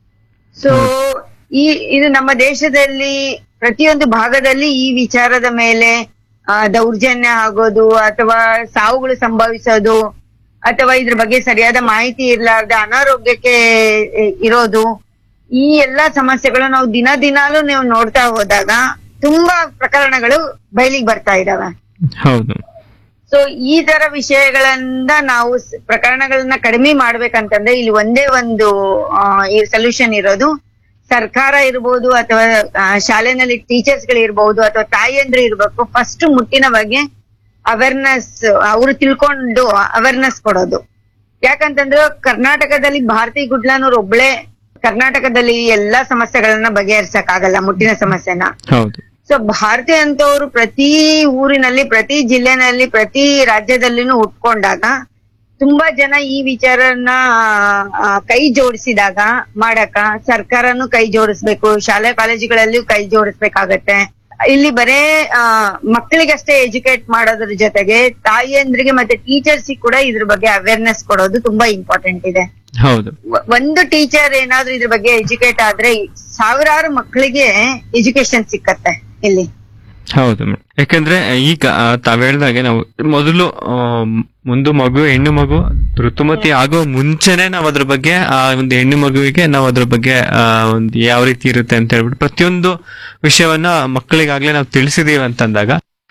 ಸೊ ಈ ಇದು ನಮ್ಮ ದೇಶದಲ್ಲಿ ಪ್ರತಿಯೊಂದು ಭಾಗದಲ್ಲಿ ಈ ವಿಚಾರದ ಮೇಲೆ ಆ, ದೌರ್ಜನ್ಯ ಆಗೋದು ಅಥವಾ ಸಾವುಗಳು ಸಂಭವಿಸೋದು ಅಥವಾ ಇದ್ರ ಬಗ್ಗೆ ಸರಿಯಾದ ಮಾಹಿತಿ ಇರ್ಲಾರ್ದ ಅನಾರೋಗ್ಯಕ್ಕೆ ಎ, ಇರೋದು ಈ ಎಲ್ಲಾ ಸಮಸ್ಯೆಗಳು ನಾವು ದಿನ ದಿನಾಲೂ ನೀವು ನೋಡ್ತಾ ಹೋದಾಗ ತುಂಬಾ ಪ್ರಕರಣಗಳು ಬಯಲಿಗೆ ಬರ್ತಾ ಇದಾವೆ
ಹೌದು
ಸೊ ಈ ತರ ವಿಷಯಗಳಿಂದ ನಾವು ಸ್- ಪ್ರಕರಣಗಳನ್ನ ಕಡಿಮೆ ಮಾಡ್ಬೇಕಂತಂದ್ರೆ ಇಲ್ಲಿ ಒಂದೇ ಒಂದು ಆ, ಈ ಸೊಲ್ಯೂಷನ್ ಇರೋದು ಸರ್ಕಾರ ಇರ್ಬೋದು ಅಥವಾ ಆ, ಶಾಲೆನಲ್ಲಿ ಟೀಚರ್ಸ್ ಗಳು ಇರ್ಬೋದು ಅಥವಾ ತಾಯಿಯಂದ್ರು ಇರ್ಬೇಕು ಫಸ್ಟ್ ಮುಟ್ಟಿನ ಬಗ್ಗೆ ಅವೇರ್ನೆಸ್ ಅವರು ತಿಳ್ಕೊಂಡು ಅವೇರ್ನೆಸ್ ಕೊಡೋದು ಯಾಕಂತಂದ್ರೆ ಕರ್ನಾಟಕದಲ್ಲಿ ಭಾರತಿ ಗುಡ್ಲಾನೂರ್ ಒಬ್ಳೆ ಕರ್ನಾಟಕದಲ್ಲಿ ಎಲ್ಲಾ ಸಮಸ್ಯೆಗಳನ್ನ ಬಗೆಹರಿಸಕ್ ಆಗಲ್ಲ ಮುಟ್ಟಿನ ಸಮಸ್ಯೆನ
ಹೌದು
ಸೊ ಭಾರತಿ ಅಂತವರು ಪ್ರತಿ ಊರಿನಲ್ಲಿ ಪ್ರತಿ ಜಿಲ್ಲೆನಲ್ಲಿ ಪ್ರತಿ ರಾಜ್ಯದಲ್ಲಿನೂ ಉಟ್ಕೊಂಡಾಗ ತುಂಬಾ ಜನ ಈ ವಿಚಾರನ ಆ, ಕೈ ಜೋಡಿಸಿದಾಗ ಮಾಡಕ ಸರ್ಕಾರನು ಕೈ ಜೋಡಿಸ್ಬೇಕು ಶಾಲೆ ಕಾಲೇಜುಗಳಲ್ಲಿಯೂ ಕೈ ಜೋಡಿಸ್ಬೇಕಾಗತ್ತೆ ಇಲ್ಲಿ ಬರೇ ಆ, ಮಕ್ಕಳಿಗಷ್ಟೇ ಎಜುಕೇಟ್ ಮಾಡೋದ್ರ ಜೊತೆಗೆ ತಾಯಿಯಂದ್ರಿಗೆ ಮತ್ತೆ ಟೀಚರ್ಸ್ ಕೂಡ ಇದ್ರ ಬಗ್ಗೆ ಅವೇರ್ನೆಸ್ ಕೊಡೋದು ತುಂಬಾ ಇಂಪಾರ್ಟೆಂಟ್ ಇದೆ
ಹೌದು
ಒ- ಒಂದು ಟೀಚರ್ ಏನಾದ್ರೂ ಇದ್ರ ಬಗ್ಗೆ ಎಜುಕೇಟ್ ಆದ್ರೆ ಸಾವಿರಾರು ಮಕ್ಕಳಿಗೆ ಎಜುಕೇಶನ್ ಸಿಕ್ಕತ್ತೆ ಇಲ್ಲಿ
ಹೌದು ಮೇಡಮ್. ಯಾಕಂದ್ರೆ ಈಗ ಆ, ತಾವ್ ಹೇಳ್ದಾಗೆ ನಾವು ಮೊದಲು ಆ, ಒಂದು ಮಗು ಹೆಣ್ಣು ಮಗು ಋತುಮತಿ ಆಗೋ ಮುಂಚೆನೆ ನಾವು ಅದ್ರ ಬಗ್ಗೆ ಆ ಒಂದು ಹೆಣ್ಣು ಮಗುವಿಗೆ ನಾವು ಅದ್ರ ಬಗ್ಗೆ ಆ, ಒಂದು ಯಾವ ರೀತಿ ಇರುತ್ತೆ ಅಂತ ಹೇಳ್ಬಿಟ್ಟು ಪ್ರತಿಯೊಂದು ವಿಷಯವನ್ನ ಮಕ್ಕಳಿಗಾಗ್ಲೇ ನಾವು ತಿಳಿಸಿದೀವಿ ಅಂತಂದಾಗ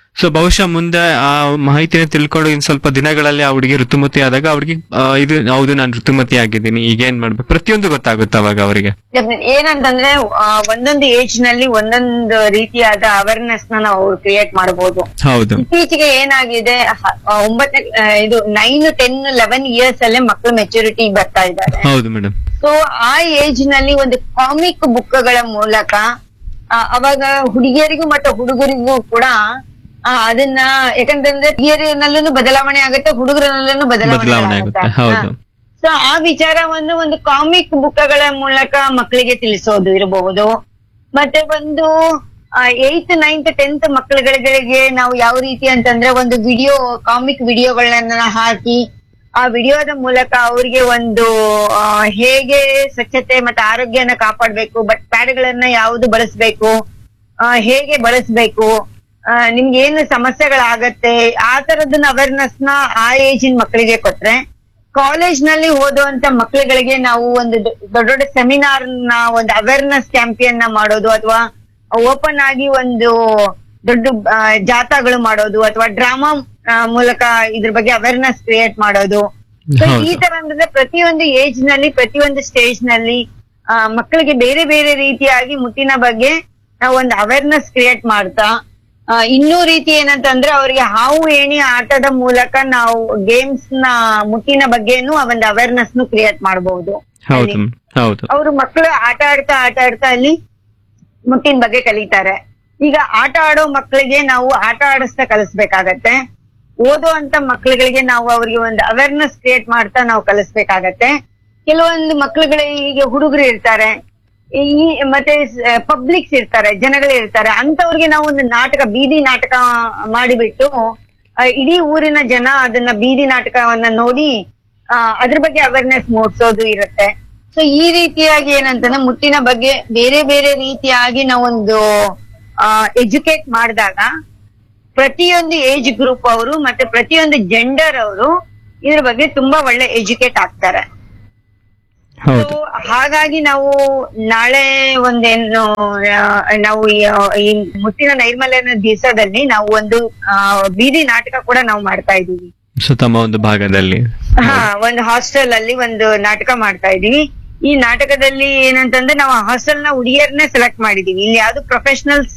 ಸೊ ಬಹುಶಃ ಮುಂದೆ ಆ ಮಾಹಿತಿನ ತಿಳ್ಕೊಂಡು ಇನ್ ಸ್ವಲ್ಪ ದಿನಗಳಲ್ಲಿ ಆ ಹುಡುಗಿ ಋತುಮತಿ ಆದಾಗ ಅವ್ರಿಗೆ ಆ, ಇದು ಹೌದು ನಾನು ಋತುಮತಿ ಆಗಿದ್ದೀನಿ ಈಗ ಏನ್ ಮಾಡ್ಬೇಕು ಪ್ರತಿಯೊಂದು ಗೊತ್ತಾಗುತ್ತೆ ಅವಾಗ ಅವರಿಗೆ
Definitely. ಏನಂತಂದ್ರೆ ಆ, ಒಂದೊಂದು ಏಜ್ ನಲ್ಲಿ ಒಂದೊಂದು ರೀತಿಯಾದ ಅವೇರ್ನೆಸ್ ನ ನಾವು ಕ್ರಿಯೇಟ್ ಮಾಡಬಹುದು
ಹೌದು
ಇತ್ತೀಚೆಗೆ ಏನಾಗಿದೆ ಹ- ಆ, ಒಂಬತ್ತನೇ ಆ, ಇದು ನೈನ್ ಟೆನ್ ಲೆವೆನ್ ಇಯರ್ಸ್ ಅಲ್ಲೇ ಮಕ್ಕಳು ಮೆಚುರಿಟಿ ಬರ್ತಾ ಇದ್ದಾರೆ
ಹೌದು ಮೇಡಮ್
ಸೊ ಆ ಏಜ್ ನಲ್ಲಿ ಒಂದು ಕಾಮಿಕ್ ಬುಕ್ಗಳ ಮೂಲಕ ಆ, ಅವಾಗ ಹುಡುಗಿಯರಿಗೂ ಮತ್ತೆ ಹುಡುಗರಿಗೂ ಕೂಡ ಆ, ಅದನ್ನ ಯಾಕಂತಂದ್ರೆ ಹುಡುಗಿಯರಿನಲ್ಲೂ ಬದಲಾವಣೆ ಆಗುತ್ತೆ ಹುಡುಗರಲ್ಲೂ
ಬದಲಾವಣೆ ಆಗುತ್ತೆ ಹೌದು
ಸೊ ಆ ವಿಚಾರವನ್ನು ಒಂದು ಕಾಮಿಕ್ ಬುಕ್ಗಳ ಮೂಲಕ ಮಕ್ಕಳಿಗೆ ತಿಳಿಸೋದು ಇರಬಹುದು ಮತ್ತೆ ಒಂದು ಏಯ್ತ್ ನೈನ್ತ್ ಟೆಂತ್ ಮಕ್ಕಳುಗಳಿಗೆ ನಾವು ಯಾವ ರೀತಿ ಅಂತಂದ್ರೆ ಒಂದು ವಿಡಿಯೋ ಕಾಮಿಕ್ ವಿಡಿಯೋಗಳನ್ನ ಹಾಕಿ ಆ ವಿಡಿಯೋದ ಮೂಲಕ ಅವರಿಗೆ ಒಂದು ಆ, ಹೇಗೆ ಸ್ವಚ್ಛತೆ ಮತ್ತೆ ಆರೋಗ್ಯನ ಕಾಪಾಡ್ಬೇಕು ಬಟ್ ಪ್ಯಾಡ್ಗಳನ್ನ ಯಾವುದು ಬಳಸ್ಬೇಕು ಆ, ಹೇಗೆ ಬಳಸ್ಬೇಕು ಆ, ನಿಮ್ಗೆ ಏನು ಸಮಸ್ಯೆಗಳಾಗತ್ತೆ ಆ ತರದನ್ನ ಅವೇರ್ನೆಸ್ ನ ಆ ಏಜಿನ ಮಕ್ಕಳಿಗೆ ಕೊಟ್ರೆ ಕಾಲೇಜ್ ನಲ್ಲಿ ಓದುವಂತ ಮಕ್ಕಳುಗಳಿಗೆ ನಾವು ಒಂದು ದೊ- ದೊಡ್ಡ ದೊಡ್ಡ ಸೆಮಿನಾರ್ ನ ಒಂದು ಅವೇರ್ನೆಸ್ ಕ್ಯಾಂಪಿಯನ್ ನ ಮಾಡೋದು ಅಥವಾ ಓಪನ್ ಆಗಿ ಒಂದು ದೊಡ್ಡ ಆ, ಜಾಥಾಗಳು ಮಾಡೋದು ಅಥವಾ ಡ್ರಾಮಾ ಮೂಲಕ ಇದ್ರ ಬಗ್ಗೆ ಅವೇರ್ನೆಸ್ ಕ್ರಿಯೇಟ್ ಮಾಡೋದು So,
ಹೌದು.
ಈ ತರ ಅಂದ್ರೆ ಪ್ರತಿಯೊಂದು ಏಜ್ ನಲ್ಲಿ ಪ್ರತಿಯೊಂದು ಸ್ಟೇಜ್ ನಲ್ಲಿ ಆ, ಮಕ್ಕಳಿಗೆ ಬೇರೆ ಬೇರೆ ರೀತಿಯಾಗಿ ಮುಟ್ಟಿನ ಬಗ್ಗೆ ನಾವು ಒಂದು ಅವೇರ್ನೆಸ್ ಕ್ರಿಯೇಟ್ ಮಾಡ್ತಾ ಆ, ಇನ್ನೂ ರೀತಿ ಏನಂತಂದ್ರೆ ಅವರಿಗೆ ಹಾವು ಏಣಿ ಆಟದ ಮೂಲಕ ನಾವು ಗೇಮ್ಸ್ ನ ಮುಟ್ಟಿನ ಬಗ್ಗೆನೂ ಆ ಒಂದು ಅವೇರ್ನೆಸ್ ನು ಕ್ರಿಯೇಟ್ ಮಾಡಬಹುದು
ಹೌದು ಹೌದು
ಅವರು ಮಕ್ಕಳು ಆಟ ಆಡ್ತಾ ಆಟ ಆಡ್ತಾ ಅಲ್ಲಿ ಮುಟ್ಟಿನ ಬಗ್ಗೆ ಕಲಿತಾರೆ ಈಗ ಆಟ ಆಡೋ ಮಕ್ಕಳಿಗೆ ನಾವು ಆಟ ಆಡಿಸ್ತಾ ಕಲಿಸ್ಬೇಕಾಗತ್ತೆ ಓದುವಂತ ಮಕ್ಕಳುಗಳಿಗೆ ನಾವು ಅವರಿಗೆ ಒಂದು ಅವೇರ್ನೆಸ್ ಕ್ರಿಯೇಟ್ ಮಾಡ್ತಾ ನಾವು ಕಲಿಸ್ಬೇಕಾಗತ್ತೆ ಕೆಲವೊಂದು ಮಕ್ಕಳುಗಳಿಗೆ ಹುಡುಗರು ಇರ್ತಾರೆ ಈ ಮತ್ತೆ ಪಬ್ಲಿಕ್ಸ್ ಇರ್ತಾರೆ ಜನಗಳು ಇರ್ತಾರೆ ಅಂತವ್ರಿಗೆ ನಾವು ಒಂದು ನಾಟಕ ಬೀದಿ ನಾಟಕ ಮಾಡಿಬಿಟ್ಟು ಆ, ಇಡೀ ಊರಿನ ಜನ ಅದನ್ನ ಬೀದಿ ನಾಟಕವನ್ನ ನೋಡಿ ಆ, ಅದ್ರ ಬಗ್ಗೆ ಅವೇರ್ನೆಸ್ ಮೂಡಿಸೋದು ಇರುತ್ತೆ ಸೊ ಈ ರೀತಿಯಾಗಿ ಏನಂತಂದ್ರೆ ಮುಟ್ಟಿನ ಬಗ್ಗೆ ಬೇರೆ ಬೇರೆ ರೀತಿಯಾಗಿ ನಾವೊಂದು ಎಜುಕೇಟ್ ಮಾಡಿದಾಗ ಪ್ರತಿಯೊಂದು ಏಜ್ ಗ್ರೂಪ್ ಅವರು ಮತ್ತೆ ಪ್ರತಿಯೊಂದು ಜೆಂಡರ್ ಅವರು ಇದ್ರ ಬಗ್ಗೆ ತುಂಬಾ ಒಳ್ಳೆ ಎಜುಕೇಟ್ ಆಗ್ತಾರೆ
ಹೌದು
So, ಹಾಗಾಗಿ ನಾವು ನಾಳೆ ಒಂದೇನು ಆ, ನಾವು ಈ, ಆ, ಈ ಮುಟ್ಟಿನ ನೈರ್ಮಲ್ಯನ ದಿವಸದಲ್ಲಿ ನಾವು ಒಂದು ಆ, ಬೀದಿ ನಾಟಕ ಕೂಡ ನಾವು ಮಾಡ್ತಾ ಇದೀವಿ
ಸೊ ತಮ್ಮ ಒಂದು ಭಾಗದಲ್ಲಿ
ಹಾ ಒಂದು ಹಾಸ್ಟೆಲ್ ಅಲ್ಲಿ ಒಂದು ನಾಟಕ ಮಾಡ್ತಾ ಇದೀವಿ ಈ ನಾಟಕದಲ್ಲಿ ಏನಂತಂದ್ರೆ ನಾವು ಹಾಸ್ಟೆಲ್ ನ ಹುಡುಗಿಯರನ್ನೇ ಸೆಲೆಕ್ಟ್ ಮಾಡಿದೀವಿ ಇಲ್ಲಿ ಯಾವ್ದು ಪ್ರೊಫೆಷನಲ್ಸ್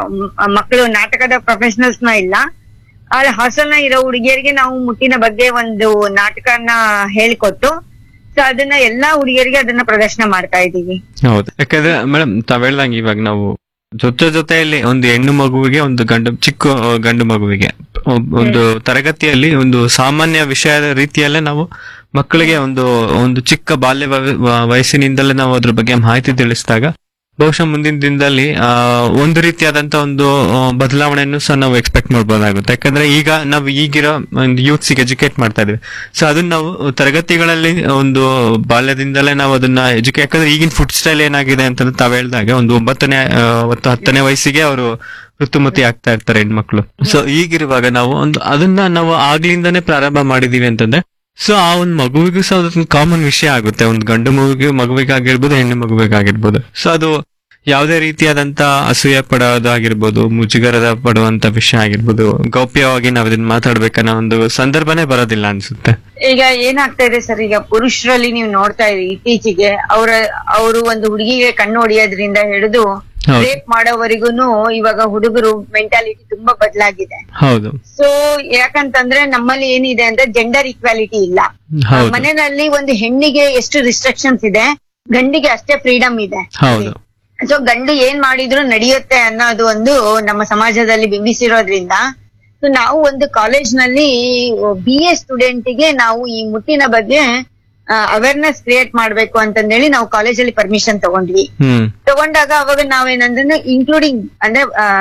ಮಕ್ಕಳು ನಾಟಕದ ಪ್ರೊಫೆಷನಲ್ಸ್ ನ ಇಲ್ಲ ಆದ್ರೆ ಹಾಸ್ಟೆಲ್ ನ ಇರೋ ಹುಡುಗಿಯರಿಗೆ ನಾವು ಮುಟ್ಟಿನ ಬಗ್ಗೆ ಒಂದು ನಾಟಕನ ಹೇಳ್ಕೊಟ್ಟು ಸೊ ಅದನ್ನ ಎಲ್ಲಾ ಹುಡುಗಿಯರಿಗೆ ಅದನ್ನ ಪ್ರದರ್ಶನ ಮಾಡ್ತಾ ಇದೀವಿ
ಹೌದು ಯಾಕಂದ್ರೆ ಮೇಡಮ್ ತಾವ್ ಹೇಳ್ದಂಗೆ ಇವಾಗ ನಾವು ಜೊತೆ ಜೊತೆಯಲ್ಲಿ ಒಂದು ಹೆಣ್ಣು ಮಗುವಿಗೆ ಒಂದು ಗಂಡು ಚಿಕ್ಕ ಆ, ಗಂಡು ಮಗುವಿಗೆ ಒಬ್- ಒಂದು ತರಗತಿಯಲ್ಲಿ ಒಂದು ಸಾಮಾನ್ಯ ವಿಷಯದ ರೀತಿಯಲ್ಲೇ ನಾವು ಮಕ್ಕಳಿಗೆ ಒಂದು ಒಂದು ಚಿಕ್ಕ ಬಾಲ್ಯ ವಯ- ವ- ವಯಸ್ಸಿನಿಂದಲೇ ನಾವು ಅದ್ರ ಬಗ್ಗೆ ಮಾಹಿತಿ ತಿಳಿಸಿದಾಗ ಬಹುಶಃ ಮುಂದಿನ ದಿನದಲ್ಲಿ ಆ, ಒಂದು ರೀತಿಯಾದಂತ ಒಂದು ಆ, ಬದಲಾವಣೆಯನ್ನು ಸಹ ನಾವು ಎಕ್ಸ್ಪೆಕ್ಟ್ ಮಾಡ್ಬೋದಾಗುತ್ತೆ ಯಾಕಂದ್ರೆ ಈಗ ನಾವು ಈಗಿರೋ ಒಂದು ಯೂತ್ಸ್ ಎಜುಕೇಟ್ ಮಾಡ್ತಾ ಇದೀವಿ ಸೊ ಅದನ್ನ ನಾವು ತರಗತಿಗಳಲ್ಲಿ ಒಂದು ಬಾಲ್ಯದಿಂದಲೇ ನಾವು ಅದನ್ನ ಎಜುಕೇಟ್ ಯಾಕಂದ್ರೆ ಈಗಿನ ಫುಡ್ ಸ್ಟೈಲ್ ಏನಾಗಿದೆ ಅಂತ ತಾವ್ ಹೇಳ್ದಾಗ ಒಂದು ಒಂಬತ್ತನೇ ಆ, ಮತ್ತು ಹತ್ತನೇ ವಯಸ್ಸಿಗೆ ಅವರು ಋತುಮತಿ ಆಗ್ತಾ ಇರ್ತಾರೆ ಹೆಣ್ಮಕ್ಳು ಸೊ ಈಗಿರುವಾಗ ನಾವು ಒಂದು ಅದನ್ನ ನಾವು ಆಗ್ಲಿಂದಾನೇ ಪ್ರಾರಂಭ ಮಾಡಿದೀವಿ ಅಂತಂದ್ರೆ ಸೊ ಆ ಒಂದು ಮಗುವಿಗೂ ಸಹ ಅದೊಂದು ಕಾಮನ್ ವಿಷಯ ಆಗುತ್ತೆ ಒಂದು ಗಂಡು ಮಗುವಿಗೆ ಮಗುವಿಗಾಗಿರ್ಬೋದು ಹೆಣ್ಣು ಮಗುವಿಗಾಗಿರ್ಬೋದು ಸೊ ಅದು ಯಾವುದೇ ರೀತಿಯಾದಂತ ಅಸೂಯೆ ಪಡೋದಾಗಿರ್ಬೋದು ಮುಜುಗರದ ಪಡುವಂತ ವಿಷಯ ಆಗಿರ್ಬೋದು ಗೌಪ್ಯವಾಗಿ ನಾವು ಇದನ್ನ ಮಾತಾಡ್ಬೇಕನ್ನೋ ಒಂದು ಸಂದರ್ಭನೇ ಬರೋದಿಲ್ಲ ಅನ್ಸುತ್ತೆ
ಈಗ ಏನಾಗ್ತಾ ಇದೆ ಸರ್ ಈಗ ಪುರುಷರಲ್ಲಿ ನೀವು ನೋಡ್ತಾ ಇದ್ರಿ ಇತ್ತೀಚೆಗೆ ಅವರ ಅವರು ಒಂದು ಹುಡುಗಿಗೆ ಕಣ್ಣು ಹೊಡಿಯೋದ್ರಿಂದ ಹಿಡಿದು
ಹೌದು.
ರೇಪ್ ಮಾಡೋವರೆಗೂನು ಇವಾಗ ಹುಡುಗರು ಮೆಂಟಾಲಿಟಿ ತುಂಬಾ ಬದಲಾಗಿದೆ
ಹೌದು
ಸೊ ಯಾಕಂತಂದ್ರೆ ನಮ್ಮಲ್ಲಿ ಏನಿದೆ ಅಂದ್ರೆ ಜೆಂಡರ್ ಈಕ್ವಾಲಿಟಿ ಇಲ್ಲ
ಹೌದು
ಮನೆಯಲ್ಲಿ ಒಂದು ಹೆಣ್ಣಿಗೆ ಎಷ್ಟು ರಿಸ್ಟ್ರಿಕ್ಷನ್ಸ್ ಇದೆ ಗಂಡಿಗೆ ಅಷ್ಟೇ ಫ್ರೀಡಮ್ ಇದೆ
ಹೌದು
ಸೊ ಗಂಡು ಏನ್ ಮಾಡಿದ್ರು ನಡೆಯುತ್ತೆ ಅನ್ನೋದು ಒಂದು ನಮ್ಮ ಸಮಾಜದಲ್ಲಿ ಬಿಂಬಿಸಿರೋದ್ರಿಂದ ಸೊ ನಾವು ಒಂದು ಕಾಲೇಜ್ ನಲ್ಲಿ ಬಿ ಎ ಸ್ಟೂಡೆಂಟ್ ಗೆ ನಾವು ಈ ಮುಟ್ಟಿನ ಬಗ್ಗೆ ಅವೇರ್ನೆಸ್ ಕ್ರಿಯೇಟ್ ಮಾಡ್ಬೇಕು ಅಂತಂದೇಳಿ ನಾವು ಕಾಲೇಜಲ್ಲಿ ಪರ್ಮಿಷನ್ ತಗೊಂಡ್ವಿ
ಹ್ಮ್
ತಗೊಂಡಾಗ ಅವಾಗ ನಾವೇನಂದ್ರೆ ಇನ್ಕ್ಲೂಡಿಂಗ್ ಅಂದ್ರೆ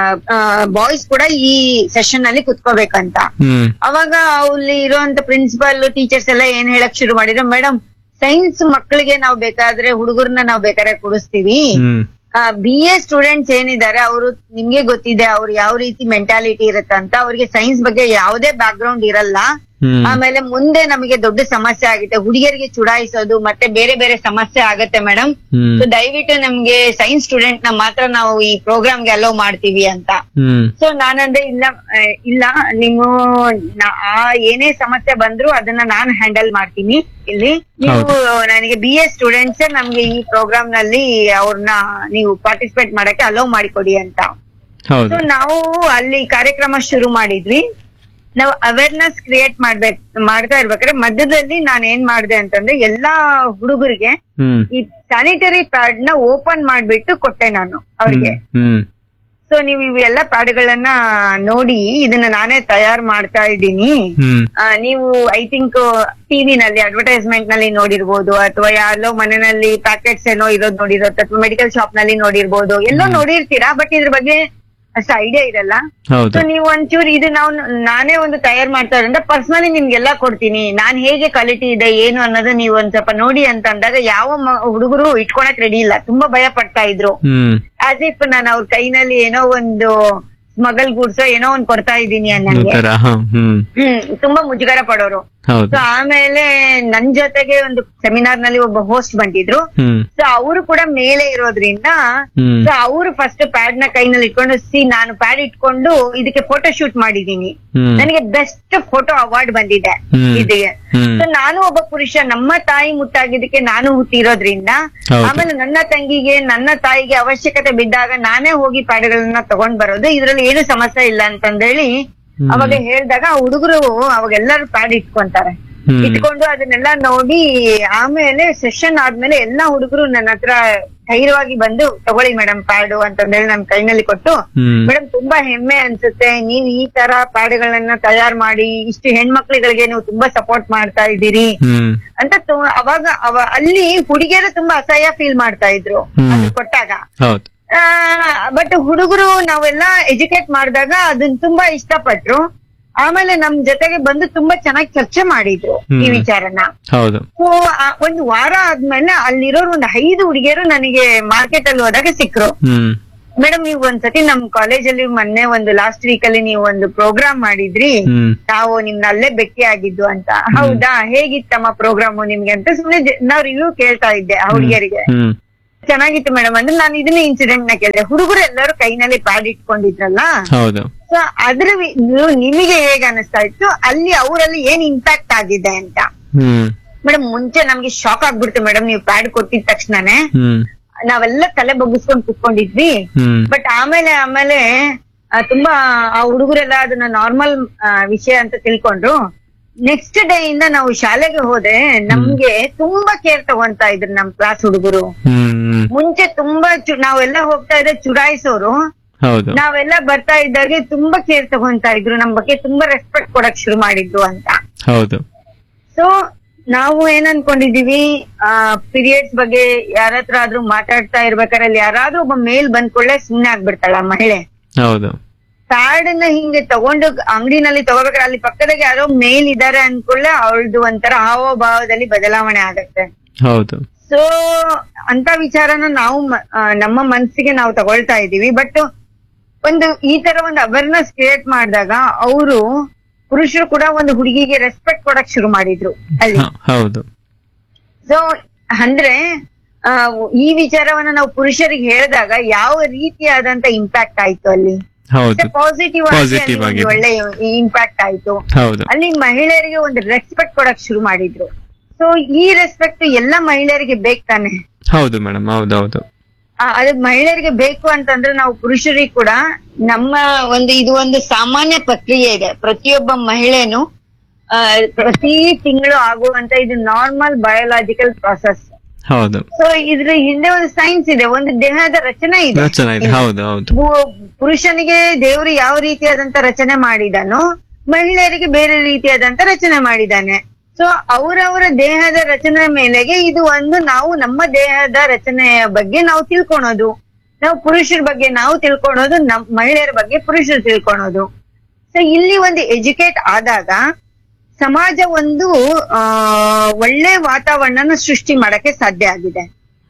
ಬಾಯ್ಸ್ ಕೂಡ ಈ ಸೆಷನ್ ಅಲ್ಲಿ ಕುತ್ಕೋಬೇಕಂತ
ಹ್ಮ್
ಅವಾಗ ಅಲ್ಲಿ ಇರುವಂತ ಪ್ರಿನ್ಸಿಪಲ್ ಟೀಚರ್ಸ್ ಎಲ್ಲ ಏನ್ ಹೇಳಕ್ ಶುರು ಮಾಡಿದ್ರು ಮೇಡಮ್ ಸೈನ್ಸ್ ಮಕ್ಕಳಿಗೆ ನಾವು ಬೇಕಾದ್ರೆ ಹುಡುಗರ್ನ ನಾವು ಬೇಕಾದ್ರೆ ಕೊಡಿಸ್ತೀವಿ
ಹ್ಮ್
ಬಿ ಎ ಸ್ಟೂಡೆಂಟ್ಸ್ ಏನಿದ್ದಾರೆ ಅವರು ನಿಮ್ಗೆ ಗೊತ್ತಿದೆ ಅವ್ರು ಯಾವ ರೀತಿ ಮೆಂಟಾಲಿಟಿ ಇರುತ್ತಂತ ಅವ್ರಿಗೆ ಸೈನ್ಸ್ ಬಗ್ಗೆ ಯಾವುದೇ ಬ್ಯಾಕ್ ಗ್ರೌಂಡ್ ಇರಲ್ಲ
ಹ್ಮ್
ಆಮೇಲೆ ಮುಂದೆ ನಮಗೆ ದೊಡ್ಡ ಸಮಸ್ಯೆ ಆಗುತ್ತೆ ಹುಡುಗಿಯರಿಗೆ ಚುಡಾಯಿಸೋದು ಮತ್ತೆ ಬೇರೆ ಬೇರೆ ಸಮಸ್ಯೆ ಆಗತ್ತೆ ಮೇಡಮ್
ಹ್ಮ್
ಸೊ ದಯವಿಟ್ಟು ನಮ್ಗೆ ಸೈನ್ಸ್ ಸ್ಟೂಡೆಂಟ್ ನ ಮಾತ್ರ ನಾವು ಈ ಪ್ರೋಗ್ರಾಮ್ಗೆ ಅಲೋ ಮಾಡ್ತೀವಿ ಅಂತ
ಹ್ಮ್
ಸೊ ನಾನಂದ್ರೆ ಇಲ್ಲ ಆ, ಇಲ್ಲ ನೀವು ನಾ- ಆ ಏನೇ ಸಮಸ್ಯೆ ಬಂದ್ರು ಅದನ್ನ ನಾನು ಹ್ಯಾಂಡಲ್ ಮಾಡ್ತೀನಿ ಇಲ್ಲಿ ನೀವು ನನಗೆ ಬಿ ಎ ಸ್ಟೂಡೆಂಟ್ಸ್ ನಮ್ಗೆ ಈ ಪ್ರೋಗ್ರಾಮ್ ನಲ್ಲಿ ಅವ್ರನ್ನ ನೀವು ಪಾರ್ಟಿಸಿಪೇಟ್ ಮಾಡಕ್ಕೆ ಅಲೋ ಮಾಡಿಕೊಡಿ ಅಂತ
ಹೌದು
ಸೊ ನಾವು ಅಲ್ಲಿ ಕಾರ್ಯಕ್ರಮ ಶುರು ಮಾಡಿದ್ವಿ ನಾವು ಅವೇರ್ನೆಸ್ ಕ್ರಿಯೇಟ್ ಮಾಡ್ಬೇಕು ಮಾಡ್ತಾ ಇರ್ಬೇಕಾದ್ರೆ ಮಧ್ಯದಲ್ಲಿ ನಾನು ಏನ್ ಮಾಡಿದೆ ಅಂತಂದ್ರೆ ಎಲ್ಲಾ ಹುಡುಗರಿಗೆ
ಹ್ಮ್
ಈ ಸ್ಯಾನಿಟರಿ ಪ್ಯಾಡ್ ನ ಓಪನ್ ಮಾಡ್ಬಿಟ್ಟು ಕೊಟ್ಟೆ ನಾನು ಅವ್ರಿಗೆ
ಹ್ಮ್
ಸೊ ನೀವು ಇವೆಲ್ಲ ಪ್ಯಾಡ್ಗಳನ್ನ ನೋಡಿ ಇದನ್ನ ನಾನೇ ತಯಾರು ಮಾಡ್ತಾ ಇದ್ದೀನಿ
ಹ್ಮ್
ಆ, ನೀವು ಐ ಥಿಂಕ್ ಟಿವಿನಲ್ಲಿ ಅಡ್ವರ್ಟೈಸ್ಮೆಂಟ್ ನಲ್ಲಿ ನೋಡಿರ್ಬೋದು ಅಥವಾ ಯಾರೋ ಮನೆಯಲ್ಲಿ ಪ್ಯಾಕೆಟ್ಸ್ ಏನೋ ಇರೋದು ನೋಡಿರೋದು ಅಥವಾ ಮೆಡಿಕಲ್ ಶಾಪ್ ನಲ್ಲಿ ನೋಡಿರ್ಬೋದು ಎಲ್ಲೋ ನೋಡಿರ್ತೀರಾ ಬಟ್ ಇದ್ರ ಬಗ್ಗೆ ಅಷ್ಟು ಐಡಿಯಾ ಇರಲ್ಲ
ಹೌದು
ಸೊ ನೀವು ಒಂಚೂರು ಇದು ನಾವು ನಾನೇ ಒಂದು ತಯಾರು ಮಾಡ್ತಾ ಇರೋದ್ರಿಂದ ಪರ್ಸನಲಿ ನಿಮ್ಗೆಲ್ಲ ಕೊಡ್ತೀನಿ ನಾನ್ ಹೇಗೆ ಕ್ವಾಲಿಟಿ ಇದೆ ಏನು ಅನ್ನೋದು ನೀವು ಒಂದ್ ಸ್ವಲ್ಪ ನೋಡಿ ಅಂತ ಅಂದಾಗ ಯಾವ ಮ- ಹುಡುಗರು ಇಟ್ಕೊಳಕ್ ರೆಡಿ ಇಲ್ಲ ತುಂಬಾ ಭಯ ಪಡ್ತಾ ಇದ್ರು
ಹ್ಮ್
ಆಸ್ ಇಫ್ ನಾನು ಅವ್ರ ಕೈನಲ್ಲಿ ಏನೋ ಒಂದು ಸ್ಮಗಲ್ ಗುಡ್ಸೋ ಏನೋ ಒಂದ್ ಕೊಡ್ತಾ ಇದ್ದೀನಿ
ಈ
ಅನ್ನಂಗೆ
ತರ ಹ, ಹ್ಮ್
ಹ್ಮ್ ತುಂಬಾ ಮುಜುಗರ ಪಡೋರು
ಹೌದು
ಸೊ ಆಮೇಲೆ ನನ್ ಜೊತೆಗೆ ಒಂದು ಸೆಮಿನಾರ್ ನಲ್ಲಿ ಒಬ್ಬ ಹೋಸ್ಟ್ ಬಂದಿದ್ರು
ಹ್ಮ್
ಸೊ ಅವರು ಕೂಡ ಮೇಲೆ ಇರೋದ್ರಿಂದ
ಹ್ಮ್
ಸೊ ಅವರು ಫಸ್ಟ್ ಪ್ಯಾಡ್ ನ ಕೈನಲ್ಲಿ ಇಟ್ಕೊಂಡು ಸಿ ನಾನು ಪ್ಯಾಡ್ ಇಟ್ಕೊಂಡು ಇದಕ್ಕೆ ಫೋಟೋ ಶೂಟ್ ಮಾಡಿದೀನಿ
ಹ್ಮ್
ನನಗೆ ಬೆಸ್ಟ್ ಫೋಟೋ ಅವಾರ್ಡ್ ಬಂದಿದೆ
ಹ್ಮ್.
ಇದಕ್ಕೆ
ಹ್ಮ್
ಸೊ ನಾನು ಒಬ್ಬ ಪುರುಷ ನಮ್ಮ ತಾಯಿ ಮುಟ್ಟಾಗಿದ್ದಕ್ಕೆ ನಾನು ಹುಟ್ಟಿರೋದ್ರಿಂದ
ಹೌದು.
ಆಮೇಲೆ ನನ್ನ ತಂಗಿಗೆ ನನ್ನ ತಾಯಿಗೆ ಅವಶ್ಯಕತೆ ಬಿದ್ದಾಗ ನಾನೇ ಹೋಗಿ ಪ್ಯಾಡ್ಗಳನ್ನ ತಗೊಂಡ್ ಬರೋದು ಇದ್ರಲ್ಲಿ ಏನು ಸಮಸ್ಯೆ ಇಲ್ಲ ಅಂತಂದೇಳಿ
ಹ್ಮ್.
ಅವಾಗ ಹೇಳ್ದಾಗ ಆ ಹುಡುಗರು ಅವಾಗ ಎಲ್ಲರೂ ಪ್ಯಾಡ್ ಇಟ್ಕೊಂತಾರೆ
ಹ್ಮ್
ಇಟ್ಕೊಂಡು ಅದನ್ನೆಲ್ಲ ನೋಡಿ ಆಮೇಲೆ ಸೆಷನ್ ಆದ್ಮೇಲೆ ಎಲ್ಲಾ ಹುಡುಗರು ನನ್ನ ಹತ್ರ ಧೈರ್ಯವಾಗಿ ಬಂದು ತಗೊಳ್ಳಿ ಮೇಡಮ್ ಪ್ಯಾಡು ಅಂತಂದೇಳಿ ನನ್ ಕೈನಲ್ಲಿ ಕೊಟ್ಟು
ಹ್ಮ್
ಮೇಡಮ್ ತುಂಬಾ ಹೆಮ್ಮೆ ಅನ್ಸುತ್ತೆ ನೀವು ಈ ತರ ಪ್ಯಾಡ್ಗಳನ್ನ ತಯಾರ್ ಮಾಡಿ ಇಷ್ಟು ಹೆಣ್ಮಕ್ಳುಗಳಿಗೆ ನೀವು ತುಂಬಾ ಸಪೋರ್ಟ್ ಮಾಡ್ತಾ ಇದ್ದೀರಿ
ಹ್ಮ್
ಅಂತ ತು- ಅವಾಗ ಅವ ಅಲ್ಲಿ ಹುಡುಗಿಯರು ತುಂಬಾ ಅಸಹ್ಯ ಫೀಲ್ ಮಾಡ್ತಾ ಇದ್ರು
ಹ್ಮ್.
ಅದು ಕೊಟ್ಟಾಗ
ಹೌದು
ಬಟ್ ಹುಡುಗರು ನಾವೆಲ್ಲ ಎಜುಕೇಟ್ ಮಾಡಿದಾಗ ಅದನ್ನ ತುಂಬಾ ಇಷ್ಟಪಟ್ರು ಆಮೇಲೆ ನಮ್ ಜೊತೆಗೆ ಬಂದು ತುಂಬಾ ಚೆನ್ನಾಗಿ ಚರ್ಚೆ ಮಾಡಿದ್ರು ಈ
ಹ್ಮ್.
ವಿಚಾರನ
ಹೌದು
ಸೊ ಒಂದು ವಾರ ಆದ್ಮೇಲೆ ಅಲ್ಲಿರೋರು ಒಂದು ಐದು ಹುಡುಗಿಯರು ನನಗೆ ಮಾರ್ಕೆಟ್ ಅಲ್ಲಿ ಹೋದಾಗ ಸಿಕ್ರು
ಹ್ಮ್
ಮೇಡಮ್ ನೀವು ಒಂದ್ಸತಿ ನಮ್ ಕಾಲೇಜಲ್ಲಿ ಮೊನ್ನೆ ಒಂದು ಲಾಸ್ಟ್ ವೀಕ್ ಅಲ್ಲಿ ನೀವು ಒಂದು ಪ್ರೋಗ್ರಾಮ್ ಮಾಡಿದ್ರಿ
ಹ್ಮ್
ನಾವು ನಿಮ್ನ ಅಲ್ಲೇ ಭೇಟಿ ಆಗಿದ್ದು ಅಂತ ಹೌದಾ ಹೇಗಿತ್ತಮ್ಮ ಪ್ರೋಗ್ರಾಮು ನಿಮ್ಗೆ ಅಂತ ಸುಮ್ನೆ ಜ- ನಾವ್ ರಿವ್ಯೂ ಕೇಳ್ತಾ ಇದ್ದೆ ಆ ಹುಡುಗಿಯರಿಗೆ
ಹ್ಮ್
ಚೆನ್ನಾಗಿತ್ತು ಮೇಡಮ್ ಅಂದ್ರೆ ನಾನು ಇದನ್ನ ಇನ್ಸಿಡೆಂಟ್ ನ ಕೇಳಿದೆ ಹುಡುಗರು ಎಲ್ಲರೂ ಕೈನಲ್ಲಿ ಪ್ಯಾಡ್ ಇಟ್ಕೊಂಡಿದ್ರಲ್ಲ
ಹೌದು
ಸೊ ಅದ್ರ ವಿ- ನೀವು- ನಿಮಗೆ ಹೇಗ್ ಅನಿಸ್ತಾ ಇತ್ತು ಅಲ್ಲಿ ಅವರಲ್ಲಿ ಏನ್ ಇಂಪ್ಯಾಕ್ಟ್ ಆಗಿದೆ ಅಂತ
ಹ್ಮ್
ಮೇಡಮ್ ಮುಂಚೆ ನಮ್ಗೆ ಶಾಕ್ ಆಗ್ಬಿಡ್ತು ಮೇಡಮ್ ನೀವು ಪ್ಯಾಡ್ ಕೊಟ್ಟಿದ ತಕ್ಷಣನೇ
ಹ್ಮ್
ನಾವೆಲ್ಲ ತಲೆ ಬಗ್ಗಿಸ್ಕೊಂಡ್ ಕುತ್ಕೊಂಡಿದ್ವಿ
ಹ್ಮ್
ಬಟ್ ಆಮೇಲೆ ಆಮೇಲೆ ಆ, ತುಂಬಾ ಆ ಹುಡುಗರೆಲ್ಲ ಅದನ್ನ ನಾರ್ಮಲ್ ವಿಷಯ ಅಂತ ತಿಳ್ಕೊಂಡ್ರು ನೆಕ್ಸ್ಟ್ ಡೇ ಇಂದ ನಾವು ಶಾಲೆಗೆ ಹೋದ್ರೆ ನಮ್ಗೆ ತುಂಬಾ ಕೇರ್ ತಗೊಂತಾ ಇದ್ರು ನಮ್ ಕ್ಲಾಸ್ ಹುಡುಗರು
ಹ್ಮ್
ಮುಂಚೆ ತುಂಬಾ ಚು- ನಾವೆಲ್ಲ ಹೋಗ್ತಾ ಇದ್ರೆ ಚುಡಾಯಿಸೋರು
ಹೌದು
ನಾವೆಲ್ಲ ಬರ್ತಾ ಇದ್ದಾಗೆ ತುಂಬಾ ಕೇರ್ ತಗೊಂತಾ ಇದ್ರು ನಮ್ ಬಗ್ಗೆ ತುಂಬಾ ರೆಸ್ಪೆಕ್ಟ್ ಕೊಡಕ್ ಶುರು ಮಾಡಿದ್ರು ಅಂತ
ಹೌದು
ಸೊ ನಾವು ಏನ್ ಅನ್ಕೊಂಡಿದೀವಿ ಆ ಪೀರಿಯಡ್ಸ್ ಬಗ್ಗೆ ಯಾರ ಹತ್ರ ಆದ್ರೂ ಮಾತಾಡ್ತಾ ಇರ್ಬೇಕಾದ್ರೆ ಅಲ್ಲಿ ಯಾರಾದ್ರೂ ಒಬ್ಬ ಮೇಲ್ ಬಂದ್ಕೊಳ್ಳೆ ಸುಮ್ನೆ ಆಗ್ಬಿಡ್ತಾಳ ಆ ಮಹಿಳೆ
ಹೌದು
ಪ್ಯಾಡ್ ನ ಹಿಂಗೆ ತಗೊಂಡು ಅಂಗಡಿನಲ್ಲಿ ತಗೋಬೇಕಾದ್ರೆ ಅಲ್ಲಿ ಪಕ್ಕದಾಗ ಯಾರೋ ಮೇಲ್ ಇದಾರೆ ಅನ್ಕೊಳ್ಳೆ ಅವಳದು ಒಂಥರ ಹಾವಭಾವದಲ್ಲಿ ಬದಲಾವಣೆ ಆಗತ್ತೆ
ಹೌದು
ಸೊ ಅಂತ ವಿಚಾರನ ನಾವು ಮ- ಆ, ನಮ್ಮ ಮನಸ್ಸಿಗೆ ನಾವು ತಗೊಳ್ತಾ ಇದೀವಿ ಬಟ್ ಒಂದು ಈ ತರ ಒಂದು ಅವೇರ್ನೆಸ್ ಕ್ರಿಯೇಟ್ ಮಾಡಿದಾಗ ಅವರು ಪುರುಷರು ಕೂಡ ಒಂದು ಹುಡುಗಿಗೆ ರೆಸ್ಪೆಕ್ಟ್ ಕೊಡಕ್ ಶುರು ಮಾಡಿದ್ರು ಅಲ್ಲಿ
ಹ- ಹೌದು
ಸೊ ಅಂದ್ರೆ ಆ, ಈ ವಿಚಾರವನ್ನ ನಾವು ಪುರುಷರಿಗೆ ಹೇಳಿದಾಗ ಯಾವ ರೀತಿಯಾದಂತ ಇಂಪ್ಯಾಕ್ಟ್ ಆಯ್ತು ಅಲ್ಲಿ
ಹೌದು
ಪಾಸಿಟಿವ್
Positive
ಆಗಿ
ಆಗಿದೆ.
ಒಳ್ಳೆ ಇಂಪ್ಯಾಕ್ಟ್ ಆಯ್ತು
ಹೌದು
ಅಲ್ಲಿ ಮಹಿಳೆಯರಿಗೆ ಒಂದು ರೆಸ್ಪೆಕ್ಟ್ ಕೊಡಕ್ ಶುರು ಮಾಡಿದ್ರು ಸೊ ಈ ರೆಸ್ಪೆಕ್ಟ್ ಎಲ್ಲ ಮಹಿಳೆಯರಿಗೆ ಬೇಕು ತಾನೆ
ಹೌದು ಮೇಡಮ್ ಹೌದು ಹೌದು
ಆ, ಅದು ಮಹಿಳೆಯರಿಗೆ ಬೇಕು ಅಂತಂದ್ರೆ ನಾವು ಪುರುಷರಿಗೆ ಕೂಡ ನಮ್ಮ ಒಂದು ಇದು ಒಂದು ಸಾಮಾನ್ಯ ಪ್ರಕ್ರಿಯೆ ಇದೆ ಪ್ರತಿಯೊಬ್ಬ ಮಹಿಳೆನು ಆ, ಪ್ರತಿ ತಿಂಗಳು ಆಗುವಂತ ಇದು ನಾರ್ಮಲ್ ಬಯೋಲಾಜಿಕಲ್ ಪ್ರಾಸೆಸ್
ಹೌದು
ಸೊ ಇದ್ರ ಹಿಂದೆ ಒಂದು ಸೈನ್ಸ್ ಇದೆ ಒಂದು ದೇಹದ ರಚನೆ ಇದೆ
ರಚನೆ ಇದೆ ಹೌದು ಹೌದು
ಪು- ಪುರುಷನಿಗೆ ದೇವರು ಯಾವ ರೀತಿಯಾದಂತ ರಚನೆ ಮಾಡಿದಾನೋ ಮಹಿಳೆಯರಿಗೆ ಬೇರೆ ರೀತಿಯಾದಂತ ರಚನೆ ಮಾಡಿದ್ದಾನೆ ಸೊ ಅವರವರ ದೇಹದ ರಚನೆ ಮೇಲೆಗೆ ಇದು ಒಂದು ನಾವು ನಮ್ಮ ದೇಹದ ರಚನೆಯ ಬಗ್ಗೆ ನಾವು ತಿಳ್ಕೊಳೋದು ನಾವು ಪುರುಷರ ಬಗ್ಗೆ ನಾವು ತಿಳ್ಕೊಳೋದು ನಮ್ ಮಹಿಳೆಯರ ಬಗ್ಗೆ ಪುರುಷರು ತಿಳ್ಕೊಳೋದು ಸೊ ಇಲ್ಲಿ ಒಂದು ಎಜುಕೇಟ್ ಆದಾಗ ಸಮಾಜ ಒಂದು ಆ ಒಳ್ಳೆ ವಾತಾವರಣನ ಸೃಷ್ಟಿ ಮಾಡಕ್ಕೆ ಸಾಧ್ಯ ಆಗಿದೆ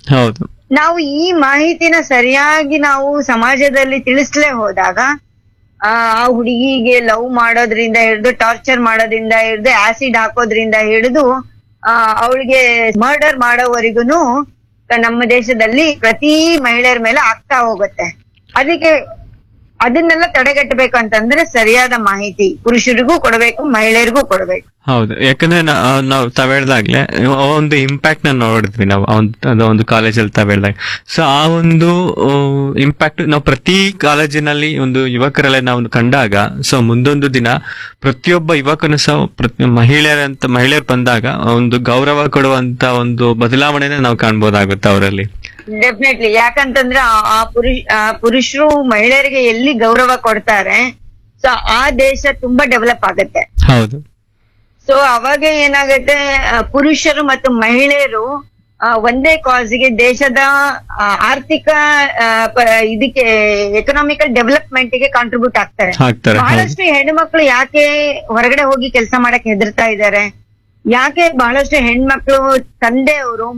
ಹೌದು
ನಾವು ಈ ಮಾಹಿತಿನ ಸರಿಯಾಗಿ ನಾವು ಸಮಾಜದಲ್ಲಿ ತಿಳಿಸ್ಲೇ ಹೋದಾಗ ಆ ಆ ಹುಡುಗಿಗೆ ಲವ್ ಮಾಡೋದ್ರಿಂದ ಹಿಡಿದು ಟಾರ್ಚರ್ ಮಾಡೋದ್ರಿಂದ ಹಿಡಿದು ಆಸಿಡ್ ಹಾಕೋದ್ರಿಂದ ಹಿಡಿದು ಆ ಅವಳಿಗೆ ಮರ್ಡರ್ ಮಾಡೋವರೆಗೂನು ನಮ್ಮ ದೇಶದಲ್ಲಿ ಪ್ರತಿ ಮಹಿಳೆಯರ ಮೇಲೆ ಆಗ್ತಾ ಹೋಗುತ್ತೆ ಅದಕ್ಕೆ ಅದನ್ನೆಲ್ಲ ತಡೆಗಟ್ಟಬೇಕು ಅಂತಂದ್ರೆ ಸರಿಯಾದ ಮಾಹಿತಿ ಪುರುಷರಿಗೂ ಕೊಡಬೇಕು ಮಹಿಳೆಯರಿಗೂ ಕೊಡಬೇಕು
ಹೌದು ಯಾಕಂದ್ರೆ ನಾ- ಆ, ನಾವು ತಾವ್ ಹೇಳ್ದಾಗ್ಲೆ ಆ ಒಂದು ಇಂಪ್ಯಾಕ್ಟ್ ನ ನೋಡಿದ್ವಿ ನಾವು ಆ ಒಂದು- ಅದು ಒಂದು ಕಾಲೇಜಲ್ಲಿ ತಾವ್ ಹೇಳ್ದಾಗ ಸೊ ಆ ಒಂದು ಇಂಪ್ಯಾಕ್ಟ್ ನಾವು ಪ್ರತಿ ಕಾಲೇಜಿನಲ್ಲಿ ಒಂದು ಯುವಕರಲ್ಲೇ ನಾವು ಕಂಡಾಗ ಸೊ ಮುಂದೊಂದು ದಿನ ಪ್ರತಿಯೊಬ್ಬ ಯುವಕನು ಸಹ ಪ್ರತಿ ಮಹಿಳೆಯರಂತ ಮಹಿಳೆಯರು ಬಂದಾಗ ಒಂದು ಗೌರವ ಕೊಡುವಂತ ಒಂದು ಬದಲಾವಣೆನ ನಾವು ಕಾಣ್ಬೋದಾಗುತ್ತೆ ಅವರಲ್ಲಿ
ಡೆಫಿನೆಟ್ಲಿ ಯಾಕಂತಂದ್ರೆ ಆ- ಆ ಪುರುಷ ಆ ಪುರುಷರು ಮಹಿಳೆಯರಿಗೆ ಎಲ್ಲಿ ಗೌರವ ಕೊಡ್ತಾರೆ ಸೊ ಆ ದೇಶ ತುಂಬಾ ಡೆವಲಪ್ ಆಗುತ್ತೆ
ಹೌದು
ಸೊ ಅವಾಗ ಏನಾಗುತ್ತೆ ಆ, ಪುರುಷರು ಮತ್ತು ಮಹಿಳೆಯರು ಆ, ಒಂದೇ ಕಾಸ್ಗೆ ದೇಶದ ಆ, ಆರ್ಥಿಕ ಆ, ಪ- ಇದಕ್ಕೆ ಎಕನಾಮಿಕಲ್ ಡೆವಲಪ್ಮೆಂಟ್ ಗೆ ಕಾಂಟ್ರಿಬ್ಯೂಟ್ ಆಗ್ತಾರೆ
ಆಗ್ತಾರೆ ಹೌದು
ಬಹಳಷ್ಟು ಹೆಣ್ಮಕ್ಳು ಯಾಕೆ ಹೊರಗಡೆ ಹೋಗಿ ಕೆಲಸ ಮಾಡಕ್ ಹೆದರ್ತಾ ಇದ್ದಾರೆ ಯಾಕೆ ಬಹಳಷ್ಟು ಹೆಣ್ಮಕ್ಳು ತಂದೆಯವರು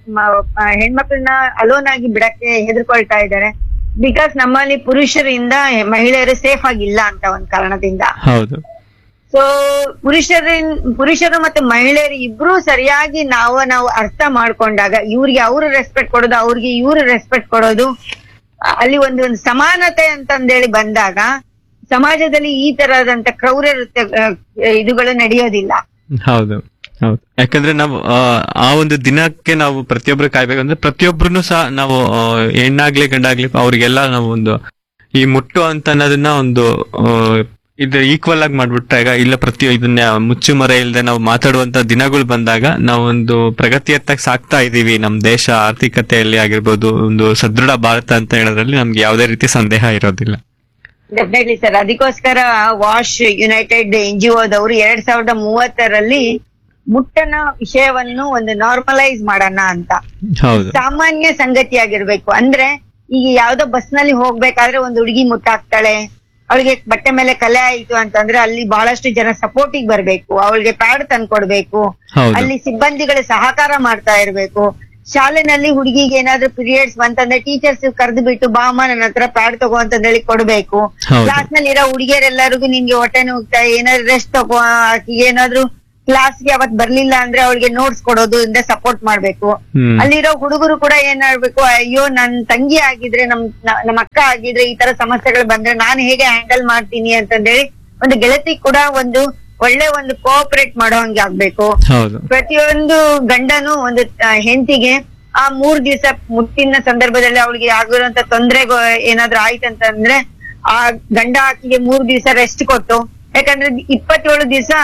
ಹೆಣ್ಮಕ್ಳನ್ನ ಅಲೋನ್ ಆಗಿ ಬಿಡಕ್ಕೆ ಹೆದರ್ಕೊಳ್ತಾ ಇದ್ದಾರೆ ಬಿಕಾಸ್ ನಮ್ಮಲ್ಲಿ ಪುರುಷರಿಂದ ಮಹಿಳೆಯರು ಸೇಫ್ ಆಗಿಲ್ಲ ಅಂತ ಒಂದ್ ಕಾರಣದಿಂದ
ಹೌದು
ಸೊ ಪುರುಷರಿನ್ ಪುರುಷರು ಮತ್ತು ಮಹಿಳೆಯರು ಇಬ್ರು ಸರಿಯಾಗಿ ನಾವು ನಾವು ಅರ್ಥ ಮಾಡ್ಕೊಂಡಾಗ ಇವ್ರಿಗೆ ಅವ್ರು ರೆಸ್ಪೆಕ್ಟ್ ಕೊಡೋದು ಅವ್ರಿಗೆ ಇವ್ರು ರೆಸ್ಪೆಕ್ಟ್ ಕೊಡೋದು ಅ- ಅಲ್ಲಿ ಒಂದು ಒಂದು ಸಮಾನತೆ ಅಂತಂದೇಳಿ ಬಂದಾಗ ಸಮಾಜದಲ್ಲಿ ಈ ತರದಂತ ಕ್ರೌರ್ಯ ವೃತ್ಯ ಆ, ಇದುಗಳು ನಡೆಯೋದಿಲ್ಲ
ಹೌದು ಹೌದು ಯಾಕಂದ್ರೆ ನಾವು ಆ, ಆ ಒಂದು ದಿನಕ್ಕೆ ನಾವು ಪ್ರತಿಯೊಬ್ರು ಕಾಯ್ಬೇಕಂದ್ರೆ ಪ್ರತಿಯೊಬ್ರು ಸಹ ನಾವು ಆ, ಹೆಣ್ಣಾಗ್ಲಿ ಗಂಡಾಗ್ಲಿ ಅವ್ರಿಗೆಲ್ಲ ನಾವು ಒಂದು ಈ ಮುಟ್ಟು ಅಂತ ಅನ್ನೋದನ್ನ ಒಂದು ಆ, ಇದು ಈಕ್ವಲ್ ಆಗಿ ಮಾಡ್ಬಿಟ್ಟಾಗ ಇಲ್ಲ ಪ್ರತಿ ಇದನ್ನ ಮುಚ್ಚುಮರೆ ಇಲ್ಲದೆ ನಾವು ಮಾತಾಡುವಂತ ದಿನಗಳು ಬಂದಾಗ ನಾವು ಒಂದು ಪ್ರಗತಿಯತ್ತ ಸಾಕ್ತಾ ಇದೀವಿ ನಮ್ ದೇಶ ಆರ್ಥಿಕತೆಯಲ್ಲಿ ಆಗಿರ್ಬೋದು ಒಂದು ಸದೃಢ ಭಾರತ ಅಂತ ಹೇಳೋದ್ರಲ್ಲಿ ನಮ್ಗೆ ಯಾವುದೇ ರೀತಿ ಸಂದೇಹ ಇರೋದಿಲ್ಲ
ಡೆಫಿನೆಟ್ಲಿ ಸರ್ ಅದಕ್ಕೋಸ್ಕರ ವಾಶ್ ಯುನೈಟೆಡ್ ಎನ್ ಜಿ ಓದವರು ಎರಡ್ ಸಾವಿರದ ಮೂವತ್ತರಲ್ಲಿ ಮುಟ್ಟನ ವಿಷಯವನ್ನು ಒಂದು ನಾರ್ಮಲೈಸ್ ಮಾಡೋಣ ಅಂತ
ಹೌದು
ಸಾಮಾನ್ಯ ಸಂಗತಿ ಆಗಿರ್ಬೇಕು ಅಂದ್ರೆ ಈಗ ಯಾವ್ದೋ ಬಸ್ ನಲ್ಲಿ ಹೋಗ್ಬೇಕಾದ್ರೆ ಒಂದು ಹುಡುಗಿ ಮುಟ್ಟಾಕ್ತಾಳೆ ಅವಳಿಗೆ ಬಟ್ಟೆ ಮೇಲೆ ಕಲೆ ಆಯ್ತು ಅಂತಂದ್ರೆ ಅಲ್ಲಿ ಬಹಳಷ್ಟು ಜನ ಸಪೋರ್ಟಿಗೆ ಬರ್ಬೇಕು ಅವಳಿಗೆ ಪ್ಯಾಡ್ ತಂದ್ಕೊಡ್ಬೇಕು
ಹೌದು
ಅಲ್ಲಿ ಸಿಬ್ಬಂದಿಗಳು ಸಹಕಾರ ಮಾಡ್ತಾ ಇರ್ಬೇಕು ಶಾಲೆನಲ್ಲಿ ಹುಡುಗಿಗೆ ಏನಾದ್ರೂ ಪೀರಿಯಡ್ಸ್ ಬಂತಂದ್ರೆ ಟೀಚರ್ಸ್ ಕರೆದು ಬಿಟ್ಟು ಬಾಮ ನನ್ನ ಹತ್ರ ಪ್ಯಾಡ್ ತಗೋ ಅಂತ ಹೇಳಿ ಕೊಡ್ಬೇಕು
ಹೌದು
ಕ್ಲಾಸ್ ನಲ್ಲಿ ಇರೋ ಹುಡುಗಿಯರೆಲ್ಲರಿಗೂ ನಿನ್ಗೆ ಹೊಟ್ಟೆ ನುಗ್ತಾ ಏನಾದ್ರು ರೆಸ್ಟ್ ತಗೋ ಆಕಿಗೆ ಏನಾದ್ರು ಕ್ಲಾಸ್ಗೆ ಅವತ್ ಬರ್ಲಿಲ್ಲ ಅಂದ್ರೆ ಅವಳಿಗೆ ನೋಟ್ಸ್ ಕೊಡೋದು ಇಂದ ಸಪೋರ್ಟ್ ಮಾಡ್ಬೇಕು
ಹ್ಮ್
ಅಲ್ಲಿರೋ ಹುಡುಗರು ಕೂಡ ಏನ್ ಮಾಡ್ಬೇಕು ಅಯ್ಯೋ ನನ್ ತಂಗಿ ಆಗಿದ್ರೆ ನಮ್ ನ- ನಮ್ಮ ಅಕ್ಕ ಆಗಿದ್ರೆ ಈ ತರ ಸಮಸ್ಯೆಗಳು ಬಂದ್ರೆ ನಾನು ಹೇಗೆ ಹ್ಯಾಂಡಲ್ ಮಾಡ್ತೀನಿ ಅಂತಂದೇಳಿ ಒಂದು ಗೆಳತಿ ಕೂಡ ಒಂದು ಒಳ್ಳೆ ಒಂದು ಕೋಆಪರೇಟ್ ಮಾಡೋ ಹಂಗೆ ಆಗ್ಬೇಕು
ಹೌದು
ಪ್ರತಿಯೊಂದು ಗಂಡನು ಒಂದು ಹೆಂಡತಿಗೆ ಆ ಮೂರ್ ದಿವಸ ಮುಟ್ಟಿನ ಸಂದರ್ಭದಲ್ಲಿ ಅವಳಿಗೆ ಆಗಿರುವಂತ ತೊಂದ್ರೆ ಏನಾದ್ರೂ ಆಯ್ತಂತಂದ್ರೆ ಆ ಗಂಡ ಆಕಿಗೆ ಮೂರ್ ದಿವಸ ರೆಸ್ಟ್ ಕೊಟ್ಟು ಯಾಕಂದ್ರೆ ಇಪ್ಪತ್ತೇಳು ದಿವಸ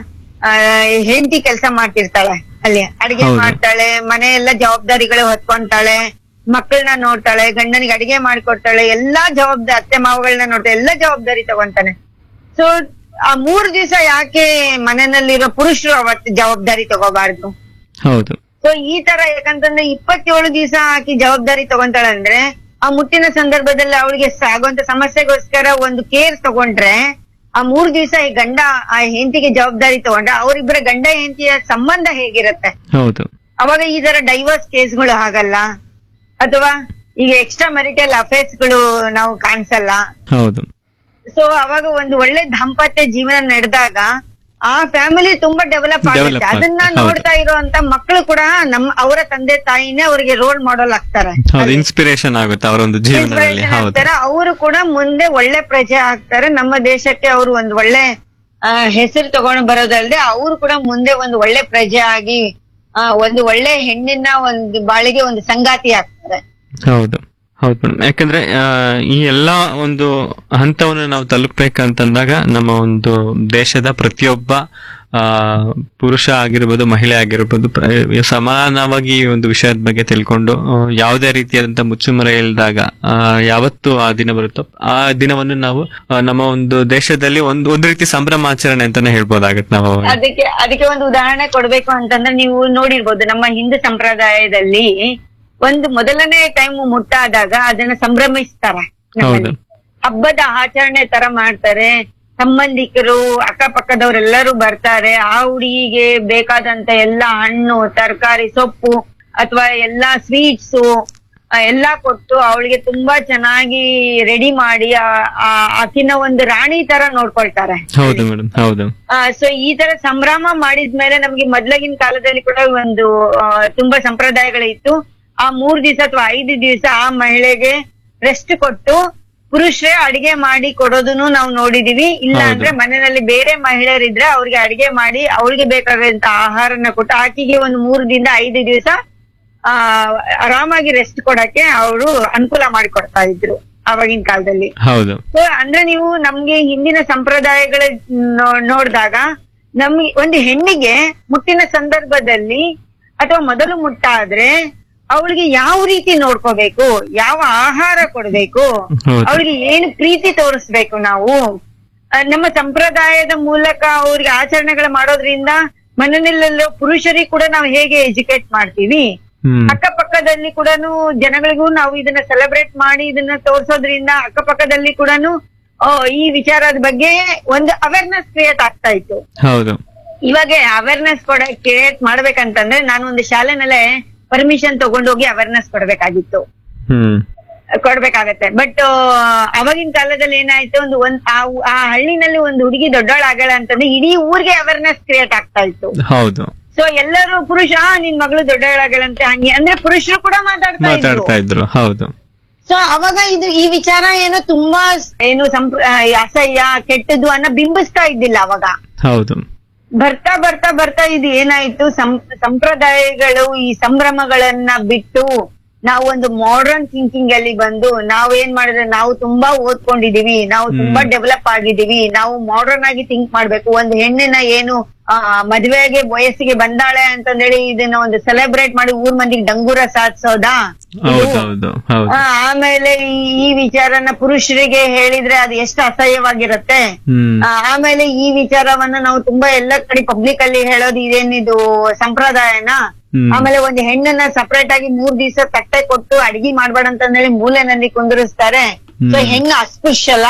ಹೆಂಡತಿ ಕೆಲಸ ಮಾಡ್ತಿರ್ತಾಳೆ ಅಲ್ಲಿ ಅಡಿಗೆ
ಹೌದು.
ಮಾಡ್ತಾಳೆ ಮನೆ ಎಲ್ಲ ಜವಾಬ್ದಾರಿಗಳು ಹೊತ್ಕೊಂತಾಳೆ ಮಕ್ಕಳನ್ನ ನೋಡ್ತಾಳೆ ಗಂಡನಿಗೆ ಅಡಿಗೆ ಮಾಡ್ಕೊಡ್ತಾಳೆ ಎಲ್ಲಾ ಜವಾಬ್ದಾರಿ ಅತ್ತೆ ಮಾವಗಳನ್ನ ನೋಡ್ತಾಳೆ ಎಲ್ಲಾ ಜವಾಬ್ದಾರಿ ತಗೊಂತಾನೆ ಸೊ ಆ ಮೂರ್ ದಿವಸ ಯಾಕೆ ಮನೆಯಲ್ಲಿರೋ ಪುರುಷರು ಅವತ್ತು ಜವಾಬ್ದಾರಿ ತಗೋಬಾರ್ದು
ಹೌದು
ಸೊ ಈ ತರ ಯಾಕಂತಂದ್ರೆ ಇಪ್ಪತ್ತೇಳು ದಿವಸ ಆಕಿ ಜವಾಬ್ದಾರಿ ತಗೊಂತಾಳೆ ಅಂದ್ರೆ ಆ ಮುಟ್ಟಿನ ಸಂದರ್ಭದಲ್ಲಿ ಅವಳಿಗೆ ಆಗುವಂತ ಸಮಸ್ಯೆಗೋಸ್ಕರ ಒಂದು ಕೇರ್ ತಗೊಂಡ್ರೆ ಆ ಮೂರ್ ದಿವಸ ಈ ಗಂಡ ಆ ಹೆಂಡತಿಗೆ ಜವಾಬ್ದಾರಿ ತಗೊಂಡ್ರೆ ಅವರಿಬ್ಬರ ಗಂಡ ಹೆಂಡತಿಯ ಸಂಬಂಧ ಹೇಗಿರತ್ತೆ
ಹೌದು
ಅವಾಗ ಈ ತರ ಡೈವರ್ಸ್ ಕೇಸ್ಗಳು ಆಗಲ್ಲ ಅಥವಾ ಈಗ ಎಕ್ಸ್ಟ್ರಾ ಮೆರಿಟಲ್ ಅಫೇರ್ಸ್ ಗಳು ನಾವು ಕಾಣಿಸಲ್ಲ
ಹೌದು
ಸೊ ಅವಾಗ ಒಂದು ಒಳ್ಳೆ ದಾಂಪತ್ಯ ಜೀವನ ನಡೆದಾಗ ಆ ಫ್ಯಾಮಿಲಿ ತುಂಬಾ ಡೆವಲಪ್
Develop
ಆಗುತ್ತೆ
ಆಗುತ್ತೆ,
ಅದನ್ನ
ಹೌದು.
ನೋಡ್ತಾ ಇರುವಂತ ಮಕ್ಕಳು ಕೂಡ ನಮ್ಮ ಅವರ ತಂದೆ ತಾಯಿನೇ ಅವರಿಗೆ ರೋಲ್ ಮಾಡಲ್ ಆಗ್ತಾರೆ
ಹೌದು ಇನ್ಸ್ಪಿರೇಷನ್ ಆಗುತ್ತೆ ಅವರ ಒಂದು ಜೀವನದಲ್ಲಿ
Inspiration
ಹೌದು
ಆಗ್ತಾರೆ ಅವರು ಕೂಡ ಮುಂದೆ ಒಳ್ಳೆ ಪ್ರಜೆ ಆಗ್ತಾರೆ ನಮ್ಮ ದೇಶಕ್ಕೆ ಅವರು ಒಂದು ಒಳ್ಳೆ ಆ, ಹೆಸರು ತಗೊಂಡು ಬರೋದಲ್ಲದೆ ಅವರು ಕೂಡ ಮುಂದೆ ಒಂದು ಒಳ್ಳೆ ಪ್ರಜೆ ಆಗಿ ಆ, ಒಂದು ಒಳ್ಳೆ ಹೆಣ್ಣಿನ ಒಂದು ಬಾಳಿಗೆ ಒಂದು ಸಂಗಾತಿ ಆಗ್ತಾರೆ
ಹೌದು ಹೌದು ಮೇಡಮ್ ಯಾಕಂದ್ರೆ ಆ, ಈ ಎಲ್ಲಾ ಒಂದು ಹಂತವನ್ನು ನಾವು ತಲುಪಬೇಕಂತಂದಾಗ ನಮ್ಮ ಒಂದು ದೇಶದ ಪ್ರತಿಯೊಬ್ಬ ಆ ಪುರುಷ ಆಗಿರ್ಬೋದು ಮಹಿಳೆ ಆಗಿರ್ಬೋದು ಪ್ರ- ಸಮಾನವಾಗಿ ಈ ಒಂದು ವಿಷಯದ ಬಗ್ಗೆ ತಿಳ್ಕೊಂಡು ಆ, ಯಾವುದೇ ರೀತಿಯಾದಂತ ಮುಚ್ಚುಮರೆ ಇಲ್ದಾಗ ಆ, ಯಾವತ್ತು ಆ ದಿನ ಬರುತ್ತೋ ಆ ದಿನವನ್ನು ನಾವು ಆ, ನಮ್ಮ ಒಂದು ದೇಶದಲ್ಲಿ ಒಂದು ಒಂದು ರೀತಿ ಸಂಭ್ರಮಾಚರಣೆ ಅಂತಾನೆ ಹೇಳ್ಬೋದಾಗತ್ತೆ ನಾವು ಅವಾಗ.
ಅದಕ್ಕೆ ಅದಕ್ಕೆ ಒಂದು ಉದಾಹರಣೆ ಕೊಡ್ಬೇಕು ಅಂತಂದ್ರೆ ನೀವು ನೋಡಿರ್ಬೋದು ನಮ್ಮ ಹಿಂದೂ ಸಂಪ್ರದಾಯದಲ್ಲಿ ಒಂದು ಮೊದಲನೇ ಟೈಮ್ ಮುಟ್ಟಾದಾಗ ಅದನ್ನ ಸಂಭ್ರಮಿಸ್ತಾರೆ
ಹೌದು
ಹಬ್ಬದ ಆಚರಣೆ ತರ ಮಾಡ್ತಾರೆ ಸಂಬಂಧಿಕರು ಅಕ್ಕಪಕ್ಕದವರೆಲ್ಲರೂ ಬರ್ತಾರೆ ಆ ಹುಡುಗಿಗೆ ಬೇಕಾದಂತ ಎಲ್ಲ ಹಣ್ಣು ತರಕಾರಿ ಸೊಪ್ಪು ಅಥವಾ ಎಲ್ಲಾ ಸ್ವೀಟ್ಸು ಆ, ಎಲ್ಲಾ ಕೊಟ್ಟು ಅವಳಿಗೆ ತುಂಬಾ ಚೆನ್ನಾಗಿ ರೆಡಿ ಮಾಡಿ ಆ- ಆ- ಆಕಿನ ಒಂದು ರಾಣಿ ತರ ನೋಡ್ಕೊಳ್ತಾರೆ
ಹೌದು ಮೇಡಮ್ ಹೌದು
ಸೊ ಈ ತರ ಸಂಭ್ರಮ ಮಾಡಿದ್ಮೇಲೆ ನಮ್ಗೆ ಮೊದ್ಲಗಿನ ಕಾಲದಲ್ಲಿ ಕೂಡ ಒಂದು ಆ, ತುಂಬಾ ಸಂಪ್ರದಾಯಗಳಿತ್ತು ಆ ಮೂರ್ ದಿವಸ ಅಥವಾ ಐದು ದಿವಸ ಆ ಮಹಿಳೆಗೆ ರೆಸ್ಟ್ ಕೊಟ್ಟು ಪುರುಷರೇ ಅಡಿಗೆ ಮಾಡಿ ಕೊಡೋದನ್ನು ನಾವು ನೋಡಿದೀವಿ ಇಲ್ಲ
ಹೌದು.
ಅಂದ್ರೆ ಮನೆಯಲ್ಲಿ ಬೇರೆ ಮಹಿಳೆಯರಿದ್ರೆ ಅವ್ರಿಗೆ ಅಡಿಗೆ ಮಾಡಿ ಅವಳಿಗೆ ಬೇಕಾದಂತ ಆಹಾರನ ಕೊಟ್ಟು ಆಕಿಗೆ ಒಂದು ಮೂರು ದಿನ ಐದು ದಿವಸ ಆ ಆರಾಮಾಗಿ ರೆಸ್ಟ್ ಕೊಡಕ್ಕೆ ಅವರು ಅನುಕೂಲ ಮಾಡಿಕೊಡ್ತಾ ಇದ್ರು ಆವಾಗಿನ ಕಾಲದಲ್ಲಿ
ಹೌದು
ಸೊ ಅಂದ್ರೆ ನೀವು ನಮ್ಗೆ ಹಿಂದಿನ ಸಂಪ್ರದಾಯಗಳ ನೋ- ನೋಡ್ದಾಗ ನಮ್ಗೆ ಒಂದು ಹೆಣ್ಣಿಗೆ ಮುಟ್ಟಿನ ಸಂದರ್ಭದಲ್ಲಿ ಅಥವಾ ಮೊದಲು ಮುಟ್ಟಾದ್ರೆ ಅವಳಿಗೆ ಯಾವ ರೀತಿ ನೋಡ್ಕೋಬೇಕು ಯಾವ ಆಹಾರ ಕೊಡ್ಬೇಕು
ಹೌದು.
ಅವಳಿಗೆ ಏನು ಪ್ರೀತಿ ತೋರಿಸ್ಬೇಕು ನಾವು ಆ, ನಮ್ಮ ಸಂಪ್ರದಾಯದ ಮೂಲಕ ಅವ್ರಿಗೆ ಆಚರಣೆಗಳು ಮಾಡೋದ್ರಿಂದ ಮನೆಯಲ್ಲೆಲ್ಲೋ ಪುರುಷರಿಗೆ ಕೂಡ ನಾವು ಹೇಗೆ ಎಜುಕೇಟ್ ಮಾಡ್ತೀವಿ
ಹ್ಮ್
ಅಕ್ಕಪಕ್ಕದಲ್ಲಿ ಕೂಡ ಜನಗಳಿಗೂ ನಾವು ಇದನ್ನ ಸೆಲೆಬ್ರೇಟ್ ಮಾಡಿ ಇದನ್ನ ತೋರ್ಸೋದ್ರಿಂದ ಅಕ್ಕಪಕ್ಕದಲ್ಲಿ ಕೂಡ ಈ ವಿಚಾರದ ಬಗ್ಗೆ ಒಂದು ಅವೇರ್ನೆಸ್ ಕ್ರಿಯೇಟ್ ಆಗ್ತಾ ಇತ್ತು
ಹೌದು
ಇವಾಗ ಅವೇರ್ನೆಸ್ ಕೊಡ ಕ್ರಿಯೇಟ್ ಮಾಡ್ಬೇಕಂತಂದ್ರೆ ನಾನು ಒಂದು ಶಾಲೆನಲ್ಲೇ ಪರ್ಮಿಷನ್ ತಗೊಂಡೋಗಿ ಅವೇರ್ನೆಸ್ ಕೊಡ್ಬೇಕಾಗಿತ್ತು
ಹ್ಮ್
ಕೊಡ್ಬೇಕಾಗತ್ತೆ ಬಟ್ ಅವಾಗಿನ ಕಾಲದಲ್ಲಿ ಏನಾಯ್ತು ಒಂದು ಒಂದ್ ಆ ಊ- ಆ ಹಳ್ಳಿನಲ್ಲಿ ಒಂದು ಹುಡುಗಿ ದೊಡ್ಡವಳಾಗಲ್ಲ ಅಂತಂದ್ರೆ ಇಡೀ ಊರಿಗೆ ಅವೇರ್ನೆಸ್ ಕ್ರಿಯೇಟ್ ಆಗ್ತಾ ಇತ್ತು
ಹೌದು
ಸೊ ಎಲ್ಲರೂ ಪುರುಷ "ಆ, ನಿನ್ ಮಗಳು ದೊಡ್ಡವಳಾಗಳಂತೆ ಹಂಗೆ ಅಂದ್ರೆ ಪುರುಷರು ಕೂಡ ಮಾತಾಡ್ತಾ ಇದ್ರು
ಮಾತಾಡ್ತಾ ಇದ್ರು ಹೌದು
ಸೊ ಅವಾಗ ಇದು ಈ ವಿಚಾರ ಏನು ತುಂಬಾ ಏನು ಸಂಪ್ರ ಆ, ಅಸಹ್ಯ ಕೆಟ್ಟದ್ದು ಅನ್ನೋ ಬಿಂಬಿಸ್ತಾ ಇದ್ದಿಲ್ಲ ಅವಾಗ
ಹೌದು
ಬರ್ತಾ ಬರ್ತಾ ಬರ್ತಾ ಇದು ಏನಾಯ್ತು ಸಂ- ಸಂಪ್ರದಾಯಗಳು ಈ ಸಂಭ್ರಮಗಳನ್ನ ಬಿಟ್ಟು ನಾವು ಒಂದು ಮಾಡರ್ನ್ ಥಿಂಕಿಂಗ್ ಅಲ್ಲಿ ಬಂದು ನಾವ್ ಏನ್ ಮಾಡಿದ್ರೆ ನಾವು ತುಂಬಾ ಓದ್ಕೊಂಡಿದೀವಿ ನಾವು ತುಂಬಾ ಡೆವಲಪ್ ಆಗಿದೀವಿ ನಾವು ಮಾಡರ್ನ್ ಆಗಿ ಥಿಂಕ್ ಮಾಡ್ಬೇಕು ಒಂದು ಹೆಣ್ಣಿನ ಏನು ಆ ಮದ್ವೆಗೆ ವಯಸ್ಸಿಗೆ ಬಂದಾಳೆ ಅಂತಂದೇಳಿ ಇದನ್ನ ಒಂದು ಸೆಲೆಬ್ರೇಟ್ ಮಾಡಿ ಊರ್ ಮಂದಿಗೆ ಡಂಗೂರ ಸಾಧಿಸೋದಾ
ಹೌದು ಹೌದು ಹೌದು
ಆ, ಆಮೇಲೆ ಈ- ಈ ವಿಚಾರನ ಪುರುಷರಿಗೆ ಹೇಳಿದ್ರೆ ಅದು ಎಷ್ಟು ಅಸಹ್ಯವಾಗಿರುತ್ತೆ
ಹ್ಮ್
ಆ, ಆಮೇಲೆ ಈ ವಿಚಾರವನ್ನ ನಾವು ತುಂಬಾ ಎಲ್ಲ ಕಡೆ ಪಬ್ಲಿಕ್ ಅಲ್ಲಿ ಹೇಳೋದು ಇದೇನಿದು ಸಂಪ್ರದಾಯನ
ಹ್ಮ್.
ಆಮೇಲೆ ಒಂದು ಹೆಣ್ಣನ್ನ ಸಪರೇಟ್ ಆಗಿ ಮೂರ್ ದಿವಸ ತಟ್ಟೆ ಕೊಟ್ಟು ಅಡಿಗೆ ಮಾಡ್ಬೇಡ ಅಂತಂದೇಳಿ ಮೂಲೆನಲ್ಲಿ ಕುಂದಿರಿಸ್ತಾರೆ ಸೊ
ಹ್ಮ್.
ಹೆಂಗ ಅಸ್ಪೃಶ್ಯಲ್ಲ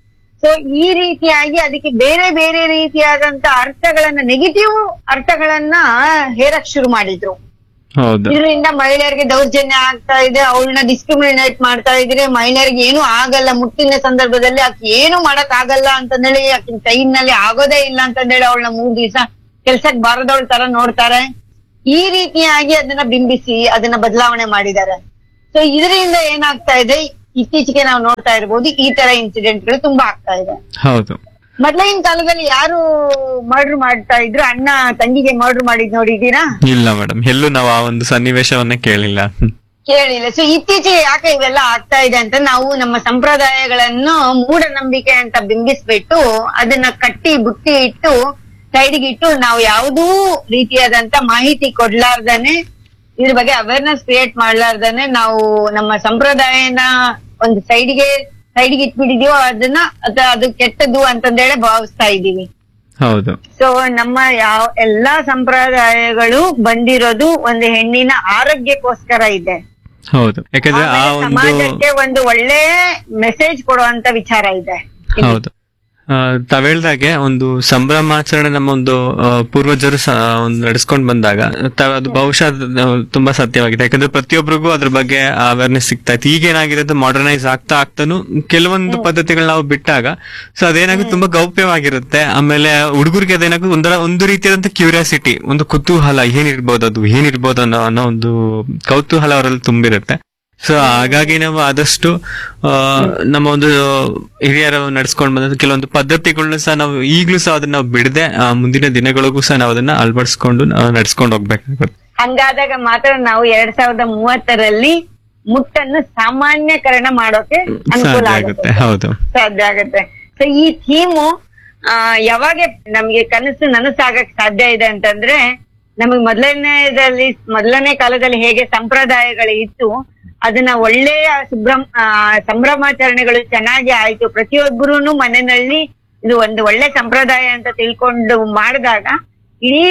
ಸೊ ಈ ರೀತಿಯಾಗಿ ಅದಕ್ಕೆ ಬೇರೆ ಬೇರೆ ರೀತಿಯಾದಂತ ಅರ್ಥಗಳನ್ನ ನೆಗೆಟಿವ್ ಅರ್ಥಗಳನ್ನ ಹೇರಕ್ ಶುರು ಮಾಡಿದ್ರು
ಹೌದು
ಇದರಿಂದ ಮಹಿಳೆಯರಿಗೆ ದೌರ್ಜನ್ಯ ಆಗ್ತಾ ಇದೆ ಅವಳನ್ನ ಡಿಸ್ಕ್ರಿಮಿನೇಟ್ ಮಾಡ್ತಾ ಇದ್ರೆ ಮಹಿಳೆಯರಿಗೆ ಏನು ಆಗಲ್ಲ ಮುಟ್ಟಿನ ಸಂದರ್ಭದಲ್ಲಿ ಆಕೆ ಏನು ಮಾಡಕ್ ಆಗಲ್ಲ ಅಂತಂದೇಳಿ ಆಕಿನ ಕೈನಲ್ಲಿ ಆಗೋದೇ ಇಲ್ಲ ಅಂತಂದೇಳಿ ಅವಳನ್ನ ಮೂರ್ ದಿವಸ ಕೆಲ್ಸಕ್ ಬಾರದವಳ ತರ ನೋಡ್ತಾರೆ ಈ ರೀತಿಯಾಗಿ ಅದನ್ನ ಬಿಂಬಿಸಿ ಅದನ್ನ ಬದಲಾವಣೆ ಮಾಡಿದ್ದಾರೆ ಸೊ ಇದರಿಂದ ಏನಾಗ್ತಾ ಇದೆ ಇತ್ತೀಚೆಗೆ ನಾವು ನೋಡ್ತಾ ಇರ್ಬೋದು ಈ ತರ ಇನ್ಸಿಡೆಂಟ್ ಗಳು ತುಂಬಾ ಆಗ್ತಾ ಇದೆ
ಹೌದು
ಮೊದ್ಲಿನ ಕಾಲದಲ್ಲಿ ಯಾರು ಮರ್ಡರ್ ಮಾಡ್ತಾ ಇದ್ರು ಅಣ್ಣ ತಂಗಿಗೆ ಮರ್ಡರ್ ಮಾಡಿದ್ ನೋಡಿದೀರಾ
ಇಲ್ಲ ಮೇಡಮ್ ಎಲ್ಲೂ ನಾವು ಆ ಒಂದು ಸನ್ನಿವೇಶವನ್ನ ಕೇಳಿಲ್ಲ ಹ್ಮ್.
ಕೇಳಿಲ್ಲ ಸೊ ಇತ್ತೀಚೆಗೆ ಯಾಕೆ ಇವೆಲ್ಲ ಆಗ್ತಾ ಇದೆ ಅಂತ ನಾವು ನಮ್ಮ ಸಂಪ್ರದಾಯಗಳನ್ನು ಮೂಢನಂಬಿಕೆ ಅಂತ ಬಿಂಬಿಸ್ಬಿಟ್ಟು ಅದನ್ನ ಕಟ್ಟಿ ಬುಟ್ಟಿ ಇಟ್ಟು ಸೈಡ್ಗೆ ಇಟ್ಟು ನಾವು ಯಾವುದೂ ರೀತಿಯಾದಂತ ಮಾಹಿತಿ ಕೊಡ್ಲಾರ್ದನೆ ಇದ್ರ ಬಗ್ಗೆ ಅವೇರ್ನೆಸ್ ಕ್ರಿಯೇಟ್ ಮಾಡ್ಲಾರ್ದನೆ ನಾವು ನಮ್ಮ ಸಂಪ್ರದಾಯನ ಒಂದು ಸೈಡ್ಗೆ ಸೈಡ್ಗೆ ಇಟ್ಬಿಟ್ಟಿದೀವೋ ಅದನ್ನ ಅದ ಅದು ಕೆಟ್ಟದ್ದು ಅಂತಂದೇಳಿ ಭಾವಿಸ್ತಾ ಇದೀವಿ
ಹೌದು
ಸೊ ನಮ್ಮ ಯಾವ ಎಲ್ಲಾ ಸಂಪ್ರದಾಯಗಳು ಬಂದಿರೋದು ಒಂದು ಹೆಣ್ಣಿನ ಆರೋಗ್ಯಕ್ಕೋಸ್ಕರ ಇದೆ
ಹೌದು ಯಾಕಂದ್ರೆ ಆ
ಆಮೇಲೆ
ಒಂದು
ಸಮಾಜಕ್ಕೆ ಒಂದು ಒಳ್ಳೆ ಮೆಸೇಜ್ ಕೊಡುವಂತ ವಿಚಾರ ಇದೆ
ಹೌದು ಆ, ತಾವ್ ಹೇಳ್ದಾಗೆ ಒಂದು ಸಂಭ್ರಮಾಚರಣೆ ನಮ್ಮ ಒಂದು ಆ, ಪೂರ್ವಜರು ಸ- ಒಂದು ನಡೆಸ್ಕೊಂಡ್ ಬಂದಾಗ ತಾವ್ ಅದು ಬಹುಶಃ ಅದು ತುಂಬಾ ಸತ್ಯವಾಗಿದೆ ಯಾಕಂದ್ರೆ ಪ್ರತಿಯೊಬ್ಬರಿಗೂ ಅದ್ರ ಬಗ್ಗೆ ಅವೇರ್ನೆಸ್ ಸಿಗ್ತಾ ಇತ್ತು ಈಗ ಏನಾಗಿರುತ್ತೆ ಮಾಡರ್ನೈಸ್ ಆಗ್ತಾ ಆಗ್ತಾನು ಕೆಲವೊಂದು ಪದ್ಧತಿಗಳು ನಾವು ಬಿಟ್ಟಾಗ ಸೊ ಅದೇನಾಗುತ್ತೆ ತುಂಬಾ ಗೌಪ್ಯವಾಗಿರುತ್ತೆ ಆಮೇಲೆ ಹುಡುಗರಿಗೆ ಅದೇನಾಗುತ್ತೆ ಒಂದರ ಒಂದು ರೀತಿಯಾದಂತ ಕ್ಯೂರಿಯಾಸಿಟಿ ಒಂದು ಕುತೂಹಲ ಏನಿರ್ಬೋದು ಅದು ಏನಿರ್ಬೋದು ಅನ್ನೋ ಅನ್ನೋ ಒಂದು ಕೌತೂಹಲ ಅವರಲ್ಲಿ ತುಂಬಿರುತ್ತೆ ಸೊ ಹಾಗಾಗಿ ನಾವು ಆದಷ್ಟು ಆ, ನಮ್ಮ ಒಂದು ಹಿರಿಯರು ನಡ್ಸ್ಕೊಂಡ್ ಬಂದ ಕೆಲವೊಂದು ಪದ್ಧತಿಗಳನ್ನ ಸಹ ನಾವು ಈಗ್ಲೂ ಸಹ ಅದನ್ನ ನಾವು ಬಿಡದೆ ಮುಂದಿನ ದಿನಗಳಿಗೂ ಸಹ ನಾವು ಅದನ್ನ ಅಳವಡಿಸ್ಕೊಂಡು ನಡ್ಸ್ಕೊಂಡು ಹೋಗ್ಬೇಕಾಗುತ್ತೆ
ಹಂಗಾದಾಗ ಮಾತ್ರ ನಾವು ಎರಡ್ ಸಾವಿರದ ಮೂವತ್ತರಲ್ಲಿ ಮುಟ್ಟನ್ನು ಸಾಮಾನ್ಯಕರಣ ಮಾಡೋಕೆ ಅನುಕೂಲ
ಸಾಧ್ಯ
ಆಗುತ್ತೆ
ಆಗುತ್ತೆ ಹೌದು
ಸಾಧ್ಯ ಆಗುತ್ತೆ ಸೊ ಈ ಥೀಮು ಯಾವಾಗ ನಮ್ಗೆ ಕನಸು ನನಸಾಗಕ್ ಸಾಧ್ಯ ಇದೆ ಅಂತಂದ್ರೆ ನಮಗೆ ಮೊದಲನೇದಲ್ಲಿ ಮೊದಲನೇ ಕಾಲದಲ್ಲಿ ಹೇಗೆ ಸಂಪ್ರದಾಯಗಳು ಇತ್ತು ಅದನ್ನ ಒಳ್ಳೆಯ ಸುಬ್ರಹ್ಮ ಆ, ಸಂಭ್ರಮಾಚರಣೆಗಳು ಚೆನ್ನಾಗಿ ಆಯ್ತು ಪ್ರತಿಯೊಬ್ಬರು ಮನೆಯಲ್ಲಿ ಇದು ಒಂದು ಒಳ್ಳೆ ಸಂಪ್ರದಾಯ ಅಂತ ತಿಳ್ಕೊಂಡು ಮಾಡಿದಾಗ ಇಡೀ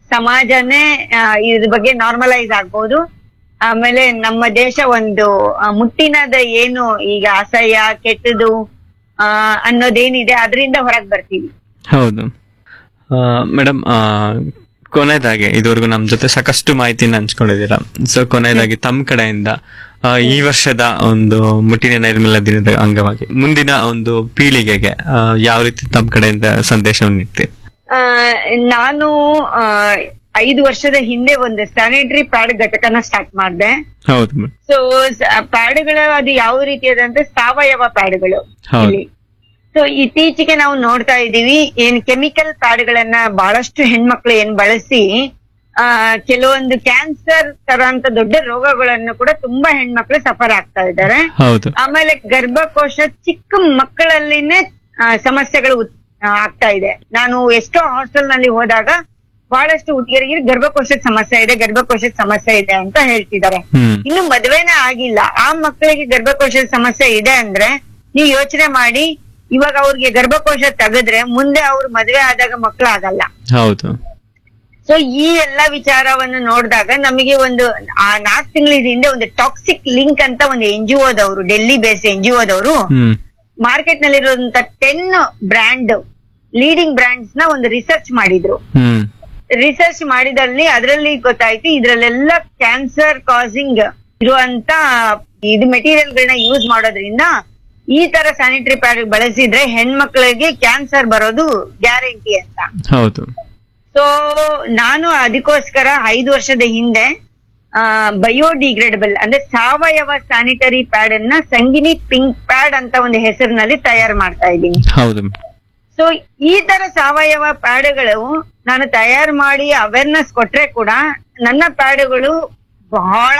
ಸಮಾಜನೇ ಆ, ಇದ್ರ ಬಗ್ಗೆ ನಾರ್ಮಲೈಸ್ ಆಗ್ಬೋದು ಆಮೇಲೆ ನಮ್ಮ ದೇಶ ಒಂದು ಆ, ಮುಟ್ಟಿನದ ಏನು ಈಗ ಅಸಹ್ಯ ಕೆಟ್ಟದು ಆ ಅನ್ನೋದೇನಿದೆ ಅದರಿಂದ ಹೊರಗ್ ಬರ್ತೀವಿ
ಹೌದು ಮೇಡಮ್ ಕೊನೆಯದಾಗಿ ಇದುವರೆಗೂ ನಮ್ ಜೊತೆ ಸಾಕಷ್ಟು ಮಾಹಿತಿನ ಹಂಚ್ಕೊಂಡಿದ್ದೀರಾ ಸೊ ಕೊನೆಯದಾಗಿ ತಮ್ಮ ಕಡೆಯಿಂದ ಆ, ಈ ವರ್ಷದ ಒಂದು ಮುಟ್ಟಿನ ನೈರ್ಮಲ್ಯ ದಿನದ ಅಂಗವಾಗಿ ಮುಂದಿನ ಒಂದು ಪೀಳಿಗೆಗೆ ಆ, ಯಾವ ರೀತಿ ತಮ್ಮ ಕಡೆಯಿಂದ ಸಂದೇಶವನ್ನು ನೀಡ್ತೀರಿ
ಆ, ನಾನು ಆ, ಐದು ವರ್ಷದ ಹಿಂದೆ ಒಂದು ಸ್ಯಾನಿಟರಿ ಪ್ಯಾಡ್ ಘಟಕನ ಸ್ಟಾರ್ಟ್ ಮಾಡಿದೆ
ಹೌದು ಮೇಡಮ್
ಸೊ ಪ್ಯಾಡ್ಗಳು ಅದು ಯಾವ ರೀತಿಯಾದಂದ್ರೆ ಸಾವಯವ ಪ್ಯಾಡ್ಗಳು
ಹೌದು.
ಇಲ್ಲಿ ಸೊ ಇತ್ತೀಚೆಗೆ ನಾವು ನೋಡ್ತಾ ಇದೀವಿ ಏನ್ ಕೆಮಿಕಲ್ ಪ್ಯಾಡ್ಗಳನ್ನ ಬಹಳಷ್ಟು ಹೆಣ್ಮಕ್ಳು ಏನ್ ಬಳಸಿ ಆ ಕೆಲವೊಂದು ಕ್ಯಾನ್ಸರ್ ತರ ಅಂತ ದೊಡ್ಡ ರೋಗಗಳನ್ನು ಕೂಡ ತುಂಬಾ ಹೆಣ್ಮಕ್ಳು ಸಫರ್ ಆಗ್ತಾ ಇದ್ದಾರೆ
ಹೌದು
ಆಮೇಲೆ ಗರ್ಭಕೋಶ ಚಿಕ್ಕ ಮಕ್ಕಳಲ್ಲಿನೇ ಆ, ಸಮಸ್ಯೆಗಳು ಉತ್- ಆ, ಆಗ್ತಾ ಇದೆ ನಾನು ಎಷ್ಟೋ ಹಾಸ್ಟೆಲ್ ನಲ್ಲಿ ಹೋದಾಗ ಬಹಳಷ್ಟು ಹುಡುಗಿಯರಿಗೆ ಗರ್ಭಕೋಶದ ಸಮಸ್ಯೆ ಇದೆ ಗರ್ಭಕೋಶದ ಸಮಸ್ಯೆ ಇದೆ ಅಂತ ಹೇಳ್ತಿದ್ದಾರೆ
ಹ್ಮ್
ಇನ್ನು ಮದುವೆನೇ ಆಗಿಲ್ಲ ಆ ಮಕ್ಕಳಿಗೆ ಗರ್ಭಕೋಶದ ಸಮಸ್ಯೆ ಇದೆ ಅಂದ್ರೆ ನೀವು ಯೋಚನೆ ಮಾಡಿ ಇವಾಗ ಅವ್ರಿಗೆ ಗರ್ಭಕೋಶ ತೆಗೆದ್ರೆ ಮುಂದೆ ಅವ್ರು ಮದುವೆ ಆದಾಗ ಮಕ್ಕಳು ಆಗಲ್ಲ
ಹೌದು
ಸೊ ಈ ಎಲ್ಲಾ ವಿಚಾರವನ್ನು ನೋಡಿದಾಗ ನಮಗೆ ಒಂದು ಆ ನಾಲ್ಕು ತಿಂಗಳ ಹಿಂದೆ ಒಂದು ಟಾಕ್ಸಿಕ್ ಲಿಂಕ್ ಅಂತ ಒಂದು ಎನ್ ಜಿ ಓದವರು ಡೆಲ್ಲಿ ಬೇಸ್ ಎನ್ ಜಿ ಓದವರು
ಹ್ಮ್
ಮಾರ್ಕೆಟ್ ನಲ್ಲಿರುವಂತ ಟೆನ್ ಬ್ರ್ಯಾಂಡ್ ಲೀಡಿಂಗ್ ಬ್ರ್ಯಾಂಡ್ಸ್ ನ ಒಂದು ರಿಸರ್ಚ್ ಮಾಡಿದ್ರು
ಹ್ಮ್
ರಿಸರ್ಚ್ ಮಾಡಿದಲ್ಲಿ ಅದರಲ್ಲಿ ಗೊತ್ತಾಯ್ತು ಇದ್ರಲ್ಲೆಲ್ಲ ಕ್ಯಾನ್ಸರ್ ಕಾಸಿಂಗ್ ಇರುವಂತ ಇದು ಮೆಟೀರಿಯಲ್ ಗಳನ್ನ ಯೂಸ್ ಮಾಡೋದ್ರಿಂದ ಈ ತರ ಸ್ಯಾನಿಟರಿ ಪ್ಯಾಡ್ ಬಳಸಿದ್ರೆ ಹೆಣ್ಮಕ್ಳಿಗೆ ಕ್ಯಾನ್ಸರ್ ಬರೋದು ಗ್ಯಾರಂಟಿ ಅಂತ
ಹೌದು
ಸೊ ನಾನು ಅದಕ್ಕೋಸ್ಕರ ಐದು ವರ್ಷದ ಹಿಂದೆ ಬಯೋಡಿಗ್ರೇಡಬಲ್ ಅಂದ್ರೆ ಸಾವಯವ ಸ್ಯಾನಿಟರಿ ಪ್ಯಾಡ್ ಅನ್ನ ಸಂಗಿನಿ ಪಿಂಕ್ ಪ್ಯಾಡ್ ಅಂತ ಒಂದು ಹೆಸರಿನಲ್ಲಿ ತಯಾರು ಮಾಡ್ತಾ ಇದ್ದೀನಿ
ಹೌದು
ಸೊ ಈ ತರ ಸಾವಯವ ಪ್ಯಾಡ್ಗಳು ನಾನು ತಯಾರು ಮಾಡಿ ಅವೇರ್ನೆಸ್ ಕೊಟ್ರೆ ಕೂಡ ನನ್ನ ಪ್ಯಾಡ್ಗಳು ಬಹಳ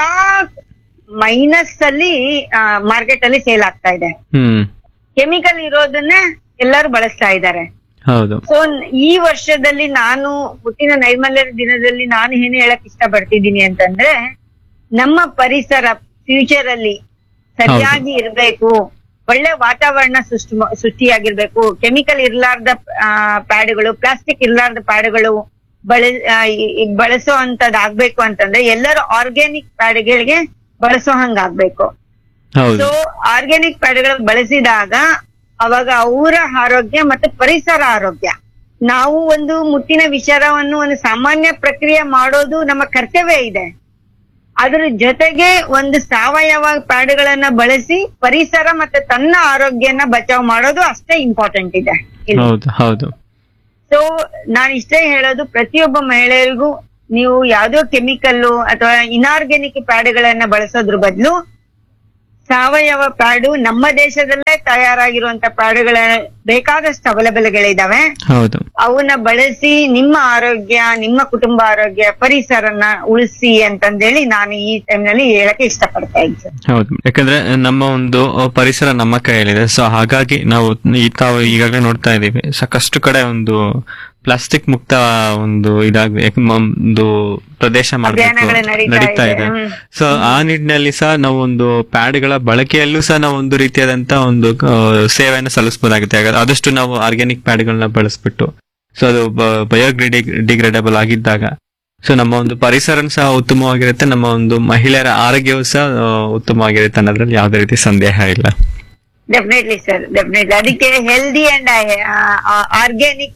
ಮೈನಸ್ ಅಲ್ಲಿ ಮಾರ್ಕೆಟ್ ಅಲ್ಲಿ ಸೇಲ್ ಆಗ್ತಾ ಇದೆ
ಹ್ಮ್
ಕೆಮಿಕಲ್ ಇರೋದನ್ನೇ ಎಲ್ಲರೂ ಬಳಸ್ತಾ ಇದ್ದಾರೆ
ಹೌದು
ಸೊ ಈ ವರ್ಷದಲ್ಲಿ ನಾನು ಹುಟ್ಟಿನ ನೈರ್ಮಲ್ಯದ ದಿನದಲ್ಲಿ ನಾನು ಏನು ಹೇಳಕ್ ಇಷ್ಟಪಡ್ತಿದ್ದೀನಿ ಅಂತಂದ್ರೆ ನಮ್ಮ ಪರಿಸರ ಫ್ಯೂಚರ್ ಅಲ್ಲಿ ಸರಿಯಾಗಿ ಇರ್ಬೇಕು ಒಳ್ಳೆ ವಾತಾವರಣ ಸೃಷ್ಟಿ ಸೃಷ್ಟಿಯಾಗಿರ್ಬೇಕು ಕೆಮಿಕಲ್ ಇರ್ಲಾರ್ದ ಪ್ಯಾಡ್ಗಳು ಪ್ಲಾಸ್ಟಿಕ್ ಇರ್ಲಾರ್ದ ಪ್ಯಾಡ್ಗಳು ಬಳ ಆ, ಈ- ಈ ಬಳಸೋ ಅಂತದಾಗ್ಬೇಕು ಅಂತಂದ್ರೆ ಎಲ್ಲರೂ ಆರ್ಗ್ಯಾನಿಕ್ ಪ್ಯಾಡ್ಗಳಿಗೆ ಬಳಸೋ ಹಂಗಾಗ್ಬೇಕು
ಹೌದು
ಸೊ ಆರ್ಗ್ಯಾನಿಕ್ ಪ್ಯಾಡ್ಗಳು ಬಳಸಿದಾಗ ಅವಾಗ ಅವರ ಆರೋಗ್ಯ ಮತ್ತೆ ಪರಿಸರ ಆರೋಗ್ಯ ನಾವು ಒಂದು ಮುಟ್ಟಿನ ವಿಚಾರವನ್ನು ಒಂದು ಸಾಮಾನ್ಯ ಪ್ರಕ್ರಿಯೆ ಮಾಡೋದು ನಮ್ಮ ಕರ್ತವ್ಯ ಇದೆ ಅದ್ರ ಜೊತೆಗೆ ಒಂದು ಸಾವಯವ ಪ್ಯಾಡ್ಗಳನ್ನ ಬಳಸಿ ಪರಿಸರ ಮತ್ತೆ ತನ್ನ ಆರೋಗ್ಯನ ಬಚಾವ್ ಮಾಡೋದು ಅಷ್ಟೇ ಇಂಪಾರ್ಟೆಂಟ್ ಇದೆ ಇಲ್ಲಿ.
ಹೌದು ಹೌದು
ಸೊ ನಾನು ಇಷ್ಟೇ ಹೇಳೋದು ಪ್ರತಿಯೊಬ್ಬ ಮಹಿಳೆಯರಿಗೂ ನೀವು ಯಾವ್ದೋ ಕೆಮಿಕಲ್ ಅಥವಾ ಇನಾರ್ಗ್ಯಾನಿಕ್ ಪ್ಯಾಡ್ಗಳನ್ನ ಬಳಸೋದ್ರ ಬದಲು ಸಾವಯವ ಪ್ಯಾಡು ನಮ್ಮ ದೇಶದಲ್ಲೇ ತಯಾರಾಗಿರುವಂತ ಪ್ಯಾಡುಗಳ ಬೇಕಾದಷ್ಟು ಅವೈಲಬಲ್ಗಳಿದಾವೆ
ಹೌದು
ಅವನ್ನ ಬಳಸಿ ನಿಮ್ಮ ಆರೋಗ್ಯ ನಿಮ್ಮ ಕುಟುಂಬ ಆರೋಗ್ಯ ಪರಿಸರನ ಉಳಿಸಿ ಅಂತಂದೇಳಿ ನಾನು ಈ ಟೈಮ್ ನಲ್ಲಿ ಹೇಳಕ್ಕೆ ಇಷ್ಟಪಡ್ತಾ ಇದ್ದೆ
ಹೌದು ಯಾಕಂದ್ರೆ ನಮ್ಮ ಒಂದು ಪರಿಸರ ನಮ್ಮ ಕೈಯಲ್ಲಿದೆ ಸೊ ಹಾಗಾಗಿ ನಾವು ಈ ತಾವು ಈಗಾಗಲೇ ನೋಡ್ತಾ ಇದೀವಿ ಸಾಕಷ್ಟು ಕಡೆ ಒಂದು ಪ್ಲಾಸ್ಟಿಕ್ ಮುಕ್ತ ಒಂದು ಇದಾಗ ಒಂದು ಪ್ರದೇಶ ಮಾಡಬೇಕು
ಅಭಿಯಾನಗಳು ನಡೀತಾ
ನಡೀತಾ
ಇದೆ.
ಇದೆ
ಹ್ಮ್.
ಸೊ ಆ ನಿಟ್ಟಿನಲ್ಲಿ ಸಹ ನಾವು ಒಂದು ಪ್ಯಾಡ್ಗಳ ಬಳಕೆಯಲ್ಲೂ ಸಹ ನಾವು ಒಂದು ರೀತಿಯಾದಂತ ಒಂದು ಆ, ಸೇವೆಯನ್ನು ಸಲ್ಲಿಸಬಹುದಾಗುತ್ತೆ ಹಾಗಾದ್ರೆ ಆದಷ್ಟು ನಾವು ಆರ್ಗ್ಯಾನಿಕ್ ಪ್ಯಾಡ್ಗಳನ್ನ ಬಳಸ್ಬಿಟ್ಟು ಸೊ ಅದು ಬಯೋಗ್ರಿಡಿ ಡಿಗ್ರೇಡಬಲ್ ಆಗಿದ್ದಾಗ ಸೊ ನಮ್ಮ ಒಂದು ಪರಿಸರ ಸಹ ಉತ್ತಮವಾಗಿರುತ್ತೆ ನಮ್ಮ ಒಂದು ಮಹಿಳೆಯರ ಆರೋಗ್ಯವೂ ಸಹ ಆ, ಉತ್ತಮವಾಗಿರುತ್ತೆ ಅನ್ನೋದ್ರಲ್ಲಿ ಯಾವುದೇ ರೀತಿ ಸಂದೇಹ ಇಲ್ಲ
ಡೆಫಿನೆಟ್ಲಿ ಸರ್ ಡೆಫಿನೆಟ್ಲಿ ಅದಕ್ಕೆ ಹೆಲ್ದಿ ಅಂಡ್ ಆರ್ಗ್ಯಾನಿಕ್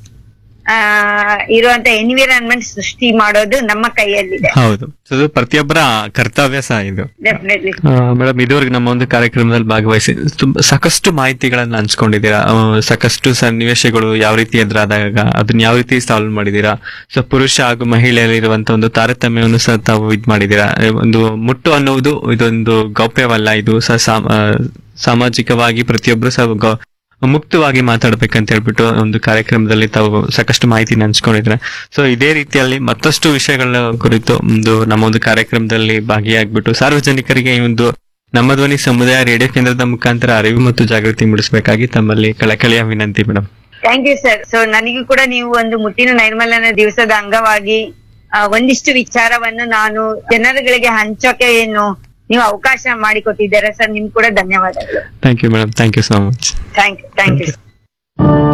ಇರುವಂತ ಎನ್ವಿರಾನ್ಮೆಂಟ್ ಸೃಷ್ಟಿ ಮಾಡೋದು ನಮ್ಮ ಕೈಯಲ್ಲಿದೆ
ಹೌದು ಸೊ ಇದು ಪ್ರತಿಯೊಬ್ಬರ ಕರ್ತವ್ಯ ಸಹ ಇದು
ಡೆಫಿನೆಟ್ಲಿ
ಮೇಡಮ್ ಇದುವರೆಗೆ ನಮ್ಮ ಒಂದು ಕಾರ್ಯಕ್ರಮದಲ್ಲಿ ಭಾಗವಹಿಸಿ ತುಂಬ ಸಾಕಷ್ಟು ಮಾಹಿತಿಗಳನ್ನ ಹಂಚ್ಕೊಂಡಿದ್ದೀರಾ ಆ, ಸಾಕಷ್ಟು ಸನ್ನಿವೇಶಗಳು ಯಾವ ರೀತಿ ಎದುರಾದಾಗ ಅದನ್ನ ಯಾವ ರೀತಿ ಸಾಲ್ವ್ ಮಾಡಿದೀರಾ ಸೊ ಪುರುಷ ಹಾಗೂ ಮಹಿಳೆಯಲ್ಲಿರುವಂತ ಒಂದು ತಾರತಮ್ಯವನ್ನು ಸಹ ತಾವು ಇದ್ ಮಾಡಿದೀರಾ ಆ, ಒಂದು ಮುಟ್ಟು ಅನ್ನುವುದು ಇದೊಂದು ಗೌಪ್ಯವಲ್ಲ ಇದು ಸಹ ಸಾಮ- ಆ, ಸಾಮಾಜಿಕವಾಗಿ ಪ್ರತಿಯೊಬ್ಬರು ಸಹ ಗೌ- ಮುಕ್ತವಾಗಿ ಮಾತಾಡ್ಬೇಕಂತ ಹೇಳ್ಬಿಟ್ಟು ಒಂದು ಕಾರ್ಯಕ್ರಮದಲ್ಲಿ ತಾವು ಸಾಕಷ್ಟು ಮಾಹಿತಿನ ಹಂಚ್ಕೊಂಡಿದ್ರೆ ಸೊ ಇದೇ ರೀತಿಯಲ್ಲಿ ಮತ್ತಷ್ಟು ವಿಷಯಗಳ ಕುರಿತು ಒಂದು ನಮ್ಮ ಒಂದು ಕಾರ್ಯಕ್ರಮದಲ್ಲಿ ಭಾಗಿಯಾಗ್ಬಿಟ್ಟು ಸಾರ್ವಜನಿಕರಿಗೆ ಈ ಒಂದು ನಮ್ಮ ಧ್ವನಿ ಸಮುದಾಯ ರೇಡಿಯೋ ಕೇಂದ್ರದ ಮುಖಾಂತರ ಅರಿವು ಮತ್ತು ಜಾಗೃತಿ ಮೂಡಿಸಬೇಕಾಗಿ ತಮ್ಮಲ್ಲಿ ಕಳಕಳಿಯ ವಿನಂತಿ madam
thank you sir so ನನಗೂ ಕೂಡ ನೀವು ಒಂದು ಮುಟ್ಟಿನ ನೈರ್ಮಲ್ಯನ ದಿವಸದ ಅಂಗವಾಗಿ ಆ, ಒಂದಿಷ್ಟು ವಿಚಾರವನ್ನು ನಾನು ಜನರುಗಳಿಗೆ ಹಂಚೋಕೆ ಏನು ನೀವು ಅವಕಾಶ ಮಾಡಿಕೊಟ್ಟಿದ್ದೀರಾ ಸರ್ ನಿಮ್ ಕೂಡ ಧನ್ಯವಾದಗಳು
thank you madam thank you so much
thank you thank you